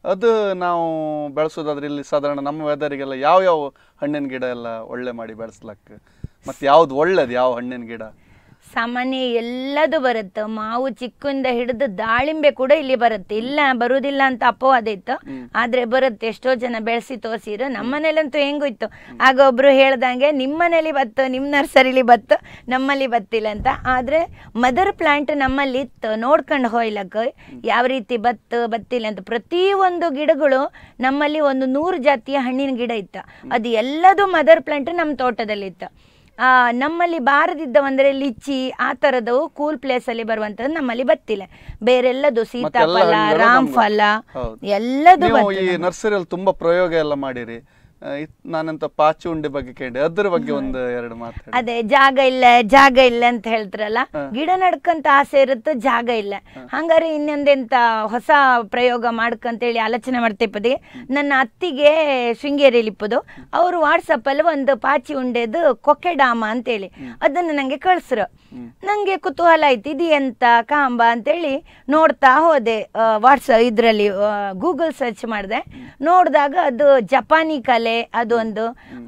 ಅದು ನಾವು ಬೆಳೆಸೋದಾದ್ರೆ ಇಲ್ಲಿ ಸಾಧಾರಣ ನಮ್ಮ ವೆದರಿಗೆಲ್ಲ ಯಾವ ಯಾವ ಹಣ್ಣಿನ ಗಿಡ ಎಲ್ಲ ಒಳ್ಳೆ ಮಾಡಿ ಬೆಳೆಸ್ಲಕ್ಕ ಮತ್ತು ಯಾವ್ದು ಒಳ್ಳೇದು ಯಾವ ಹಣ್ಣಿನ ಗಿಡ ಸಾಮಾನ್ಯ ಎಲ್ಲದು ಬರುತ್ತೆ ಮಾವು ಚಿಕ್ಕಿಂದ ಹಿಡಿದು ದಾಳಿಂಬೆ ಕೂಡ ಇಲ್ಲಿ ಬರುತ್ತೆ ಇಲ್ಲ ಬರುವುದಿಲ್ಲ ಅಂತ ಅಪವಾದ ಇತ್ತು ಆದ್ರೆ ಬರುತ್ತೆ ಎಷ್ಟೋ ಜನ ಬೆಳೆಸಿ ತೋರಿಸಿರು ನಮ್ಮನೇಲಂತೂ ಹೆಂಗೋಯ್ತು ಆಗ ಒಬ್ರು ಹೇಳ್ದಂಗೆ ನಿಮ್ಮನೇಲಿ ಬತ್ತು ನಿಮ್ಮ ನರ್ಸರಿಲಿ ಬತ್ತು ನಮ್ಮಲ್ಲಿ ಬತ್ತಿಲ್ಲ ಅಂತ ಆದ್ರೆ ಮದರ್ ಪ್ಲಾಂಟ್ ನಮ್ಮಲ್ಲಿ ಇತ್ತು ನೋಡ್ಕೊಂಡು ಹೋಯ್ಲಕ್ಕ ಯಾವ ರೀತಿ ಬತ್ತು ಬತ್ತಿಲ್ಲ ಅಂತ ಪ್ರತಿಯೊಂದು ಗಿಡಗಳು ನಮ್ಮಲ್ಲಿ ಒಂದು ನೂರು ಜಾತಿಯ ಹಣ್ಣಿನ ಗಿಡ ಇತ್ತು ಅದು ಎಲ್ಲದು ಮದರ್ ಪ್ಲಾಂಟ್ ನಮ್ಮ ತೋಟದಲ್ಲಿತ್ತು ಆ, ನಮ್ಮಲ್ಲಿ ಬಾರದಿದ್ದವು ಅಂದ್ರೆ ಲಿಚಿ ಆ ಥರದವು ಕೂಲ್ ಪ್ಲೇಸಲ್ಲಿ ಬರುವಂಥದ್ದು ನಮ್ಮಲ್ಲಿ ಬತ್ತಿಲ್ಲ ಬೇರೆಲ್ಲದು ಸೀತಾಫಲ ಹಣ್ಣುಗಳು ರಾಮ್ಫಲ ಹೌದು. ಎಲ್ಲದು ನೀವು ಬರ್ತದೆ ಈ ನರ್ಸರಿಯಲ್ಲಿ ತುಂಬಾ ಪ್ರಯೋಗ ಎಲ್ಲ ಮಾಡಿರಿ ಆ, ಇತ್- ನಾನಂತ ಪಾಚಿ ಉಂಡೆ ಬಗ್ಗೆ ಕೇಳಿ ಅದ್ರ ಬಗ್ಗೆ ಒಂದು ಎರಡು ಮಾತಾಡಿ ಅದೇ ಜಾಗ ಇಲ್ಲ ಜಾಗ ಇಲ್ಲ ಅಂತ ಹೇಳ್ತಾರಲ್ಲ ಗಿಡ ನಡ್ಕಂತ ಆಸೆ ಇರುತ್ತೆ ಜಾಗ ಇಲ್ಲ ಹಂಗಾರೆ ಇನ್ನೊಂದೆಂತ ಹೊಸ ಪ್ರಯೋಗ ಮಾಡ್ಕಂತೇಳಿ ಆಲೋಚನೆ ಮಾಡ್ತಿಪ್ಪದಿ ನನ್ನ ಅತ್ತಿಗೆ ಶೃಂಗೇರಿಯಲ್ಲಿ ಇಪ್ಪದು ಅವರು ವಾಟ್ಸಪ್ಪಲ್ಲಿ ಒಂದು ಪಾಚಿ ಉಂಡೆದು ಕೊಕ್ಕೆ ಡಾಮ ಅಂತೇಳಿ ಅದನ್ನು ನನಗೆ ಕಳ್ಸ್ರು ನನಗೆ ಕುತೂಹಲ ಆಯ್ತು ಇದು ಎಂತ ಕಾಂಬ ಅಂತೇಳಿ ನೋಡ್ತಾ ಹೋದೆ ವಾಟ್ಸ ಇದರಲ್ಲಿ ಗೂಗಲ್ ಸರ್ಚ್ ಮಾಡಿದೆ ನೋಡಿದಾಗ ಅದು ಜಪಾನಿ ಕಲೆ ಅದು ಒಂದು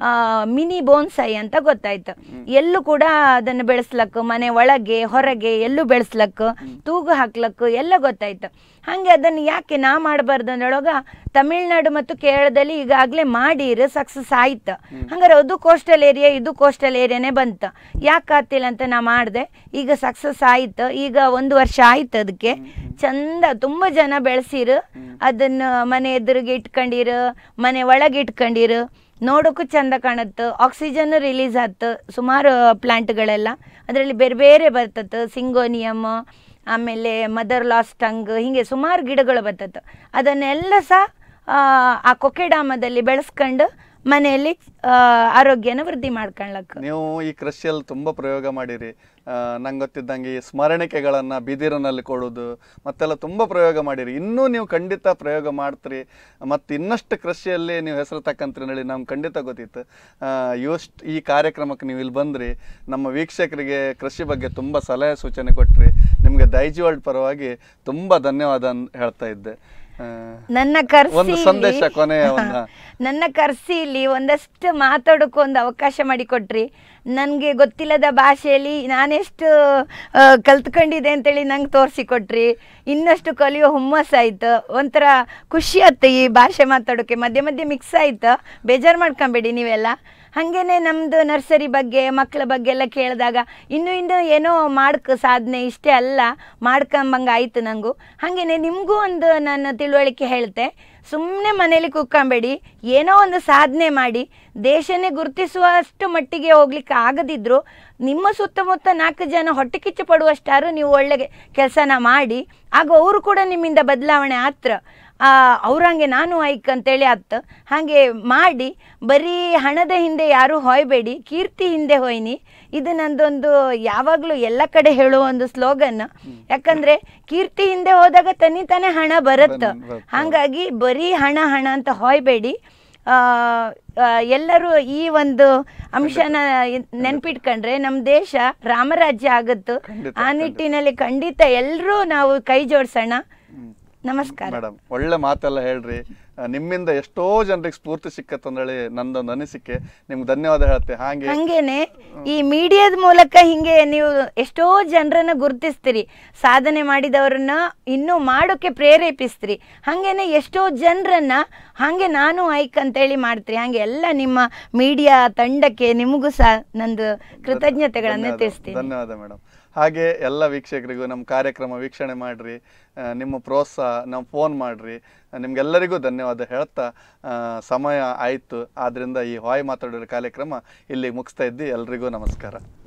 ಮಿನಿ ಬೋನ್ಸೈ ಅಂತ ಗೊತ್ತಾಯ್ತು ಎಲ್ಲೂ ಕೂಡ ಅದನ್ನು ಬೆಳೆಸ್ಲಕ್ಕು ಮನೆ ಒಳಗೆ ಹೊರಗೆ ಎಲ್ಲೂ ಬೆಳೆಸ್ಲಕ್ಕು ತೂಗು ಹಾಕ್ಲಕ್ಕು ಎಲ್ಲ ಗೊತ್ತಾಯ್ತು ಹಾಗೆ ಅದನ್ನು ಯಾಕೆ ನಾ ಮಾಡಬಾರ್ದು ಅಂದೊಳಗ ತಮಿಳ್ನಾಡು ಮತ್ತು ಕೇರಳದಲ್ಲಿ ಈಗಾಗಲೇ ಮಾಡಿರು ಸಕ್ಸಸ್ ಆಯ್ತು ಹಂಗಾರೆ ಅದು ಕೋಸ್ಟಲ್ ಏರಿಯಾ ಇದು ಕೋಸ್ಟಲ್ ಏರಿಯಾನೇ ಬಂತು ಯಾಕೆ ಆಗ್ತಿಲ್ಲ ಅಂತ ನಾ ಮಾಡಿದೆ ಈಗ ಸಕ್ಸಸ್ ಆಯ್ತು ಈಗ ಒಂದು ವರ್ಷ ಆಯ್ತು ಅದಕ್ಕೆ ಚಂದ ತುಂಬ ಜನ ಬೆಳೆಸಿರು ಅದನ್ನು ಮನೆ ಎದುರಿಗೆ ಇಟ್ಕೊಂಡಿರು ಮನೆ ಒಳಗೆ ಇಟ್ಕೊಂಡಿರು ನೋಡೋಕ್ಕೂ ಚಂದ ಕಾಣುತ್ತೆ ಆಕ್ಸಿಜನ್ ರಿಲೀಸ್ ಆಯ್ತು ಸುಮಾರು ಪ್ಲಾಂಟ್ಗಳೆಲ್ಲ ಅದರಲ್ಲಿ ಬೇರೆ ಬೇರೆ ಬರ್ತತ್ತು ಸಿಂಗೋನಿಯಮ್ ಆಮೇಲೆ ಮದರ್ ಲಾಸ್ ಟಂಗ್ ಹೀಗೆ ಸುಮಾರು ಗಿಡಗಳು ಬರ್ತತ್ತು ಅದನ್ನೆಲ್ಲ ಸಹ ಆ, ಆ ಕೊಕೆಡಾಮದಲ್ಲಿ ಬೆಳೆಸ್ಕೊಂಡು ಮನೆಯಲ್ಲಿ ಆ, ಆರೋಗ್ಯನ ವೃದ್ಧಿ ಮಾಡ್ಕೊಳ್ಳಕ್ಕೆ ನೀವು ಈ ಕೃಷಿಯಲ್ಲಿ ತುಂಬ ಪ್ರಯೋಗ ಮಾಡಿರಿ ನಂಗೆ ಗೊತ್ತಿದ್ದಂಗೆ ಈ ಸ್ಮರಣಿಕೆಗಳನ್ನು ಬಿದಿರಿನಲ್ಲಿ ಕೊಡೋದು ಮತ್ತೆಲ್ಲ ತುಂಬ ಪ್ರಯೋಗ ಮಾಡಿರಿ ಇನ್ನೂ ನೀವು ಖಂಡಿತ ಪ್ರಯೋಗ ಮಾಡ್ತೀರಿ ಮತ್ತು ಇನ್ನಷ್ಟು ಕೃಷಿಯಲ್ಲಿ ನೀವು ಹೆಸರು ತಕ್ಕಂತ್ರಿ ಹೇಳಿ ನಮ್ಗೆ ಖಂಡಿತ ಗೊತ್ತಿತ್ತು ಆ, ಇವಷ್ಟು ಈ ಕಾರ್ಯಕ್ರಮಕ್ಕೆ ನೀವು ಇಲ್ಲಿ ಬಂದ್ರಿ ನಮ್ಮ ವೀಕ್ಷಕರಿಗೆ ಕೃಷಿ ಬಗ್ಗೆ ತುಂಬ ಸಲಹೆ ಸೂಚನೆ ಕೊಟ್ರಿ ನಿಮಗೆ ದೈಜಿ ವರ್ಲ್ಡ್ ಪರವಾಗಿ ತುಂಬ ಧನ್ಯವಾದ ಅನ್- ಹೇಳ್ತಾ ಇದ್ದೆ ಆ, ನನ್ನ ಕರ್ಸಿ ಒಂದು ಸಂದೇಶ ಕೊನೆಯ ಒಂದು ನನ್ನ ಕರ್ಸಿ ಇಲ್ಲಿ ಒಂದಷ್ಟು ಮಾತಾಡೋಕೆ ಒಂದು ಅವಕಾಶ ಮಾಡಿಕೊಟ್ರಿ ನನಗೆ ಗೊತ್ತಿಲ್ಲದ ಭಾಷೆಯಲ್ಲಿ ನಾನೆಷ್ಟು ಆ, ಕಲ್ತ್ಕೊಂಡಿದ್ದೆ ಅಂತೇಳಿ ನಂಗೆ ತೋರಿಸಿಕೊಟ್ರಿ ಇನ್ನಷ್ಟು ಕಲಿಯೋ ಹುಮ್ಮಸ್ಸಾಯ್ತು ಒಂಥರ ಖುಷಿ ಆಯ್ತು ಈ ಭಾಷೆ ಮಾತಾಡೋಕೆ ಮಧ್ಯೆ ಮಧ್ಯೆ ಮಿಕ್ಸ್ ಆಯ್ತು ಬೇಜಾರು ಮಾಡ್ಕೊಂಬೇಡಿ ನೀವೆಲ್ಲ ಹಾಗೇನೆ ನಮ್ಮದು ನರ್ಸರಿ ಬಗ್ಗೆ ಮಕ್ಕಳ ಬಗ್ಗೆ ಎಲ್ಲ ಕೇಳಿದಾಗ ಇನ್ನು ಇನ್ನು ಏನೋ ಮಾಡ್ಕ ಸಾಧನೆ ಇಷ್ಟೇ ಅಲ್ಲ ಮಾಡ್ಕೊಂಬಂಗೆ ಆಯ್ತು ನನಗೂ ಹಾಗೇನೆ ನಿಮಗೂ ಒಂದು ನಾನು ತಿಳುವಳಿಕೆ ಹೇಳ್ತೆ ಸುಮ್ಮನೆ ಮನೇಲಿ ಕೂತ್ಕೊಂಬೇಡಿ ಏನೋ ಒಂದು ಸಾಧನೆ ಮಾಡಿ ದೇಶನೇ ಗುರುತಿಸುವಷ್ಟು ಮಟ್ಟಿಗೆ ಹೋಗ್ಲಿಕ್ಕೆ ಆಗದಿದ್ರು ನಿಮ್ಮ ಸುತ್ತಮುತ್ತ ನಾಲ್ಕು ಜನ ಹೊಟ್ಟೆ ಕಿಚ್ಚು ಪಡುವಷ್ಟಾರು ನೀವು ಒಳ್ಳೆ ಕೆಲಸನ ಮಾಡಿ ಆಗ ಅವರು ಕೂಡ ನಿಮ್ಮಿಂದ ಬದಲಾವಣೆ ಆತ್ರ ಅವ್ರಂಗೆ ನಾನು ಐಕ್ ಅಂತೇಳಿ ಆತು ಹಾಗೆ ಮಾಡಿ ಬರೀ ಹಣದ ಹಿಂದೆ ಯಾರೂ ಹೊಯ್ಬೇಡಿ ಕೀರ್ತಿ ಹಿಂದೆ ಹೊಯ್ನಿ ಇದು ನಂದೊಂದು ಯಾವಾಗಲೂ ಎಲ್ಲ ಕಡೆ ಹೇಳುವ ಒಂದು ಸ್ಲೋಗನ್ ಯಾಕಂದ್ರೆ ಕೀರ್ತಿ ಹಿಂದೆ ಹೋದಾಗ ತನ್ನಿ ತಾನೇ ಹಣ ಬರುತ್ತೆ ಬನ್- ಬರುತ್ತೆ. ಹಾಗಾಗಿ ಬರೀ ಹಣ ಹಣ ಅಂತ ಹೊಯ್ಬೇಡಿ ಆ, ಆ, ಎಲ್ಲರೂ ಈ ಒಂದು ಅಂಶನ ನೆನ್ಪಿಟ್ಕೊಂಡ್ರೆ ನಮ್ಮ ದೇಶ ರಾಮರಾಜ್ಯ ಆಗುತ್ತು ಖಂಡಿತ, ಆ ನಿಟ್ಟಿನಲ್ಲಿ ಖಂಡಿತ ಎಲ್ಲರೂ ನಾವು ಕೈ ಜೋಡಿಸೋಣ ನಮಸ್ಕಾರ ಮೇಡಮ್ ಒಳ್ಳೆ ಮಾತೆಲ್ಲ ಹೇಳ್ರಿ ಆ, ನಿಮ್ಮಿಂದ ಎಷ್ಟೋ ಜನರಿಗೆ ಸ್ಫೂರ್ತಿ ಸಿಕ್ಕತ್ತಂದೇಳಿ ನಂದೊಂದು ಅನಿಸಿಕೆ ನಿಮ್ಗೆ ಧನ್ಯವಾದ ಹೇಳ್ತೆ ಹಾಗೆ ಹಂಗೇನೆ ಈ ಮೀಡಿಯಾದ ಮೂಲಕ ಹಿಂಗೆ ನೀವು ಎಷ್ಟೋ ಜನರನ್ನ ಗುರುತಿಸ್ತೀರಿ ಸಾಧನೆ ಮಾಡಿದವರನ್ನ ಇನ್ನೂ ಮಾಡೋಕೆ ಪ್ರೇರೇಪಿಸ್ತೀರಿ ಹಂಗೇನೆ ಎಷ್ಟೋ ಜನರನ್ನ ಹಾಗೆ ನಾನು ಐಕ್ ಅಂತೇಳಿ ಮಾಡ್ತೀರಿ ಹಾಗೆ ಎಲ್ಲ ನಿಮ್ಮ ಮೀಡಿಯಾ ತಂಡಕ್ಕೆ ನಿಮಗೂ ಸಹ ನಂದು ಕೃತಜ್ಞತೆಗಳನ್ನು ಧನ್ಯವಾದ- ತಿಳಿಸ್ತೀನಿ ಧನ್ಯವಾದ ಮೇಡಮ್ ಹಾಗೆ ಎಲ್ಲ ವೀಕ್ಷಕರಿಗೂ ನಮ್ಮ ಕಾರ್ಯಕ್ರಮ ವೀಕ್ಷಣೆ ಮಾಡ್ರಿ ಆ, ನಿಮ್ಮ ಪ್ರೋತ್ಸಾಹ ನಮ್ಮ ಫೋನ್ ಮಾಡ್ರಿ ಆ, ನಿಮ್ಗೆಲ್ಲರಿಗೂ ಧನ್ಯವಾದ ಹೇಳ್ತಾ ಆ, ಸಮಯ ಆಯಿತು ಆದ್ದರಿಂದ ಈ ಹಾಯ್ ಮಾತಾಡೋ ಕಾರ್ಯಕ್ರಮ ಇಲ್ಲಿ ಮುಗಿಸ್ತಾ ಇದ್ದಿ ಎಲ್ರಿಗೂ ನಮಸ್ಕಾರ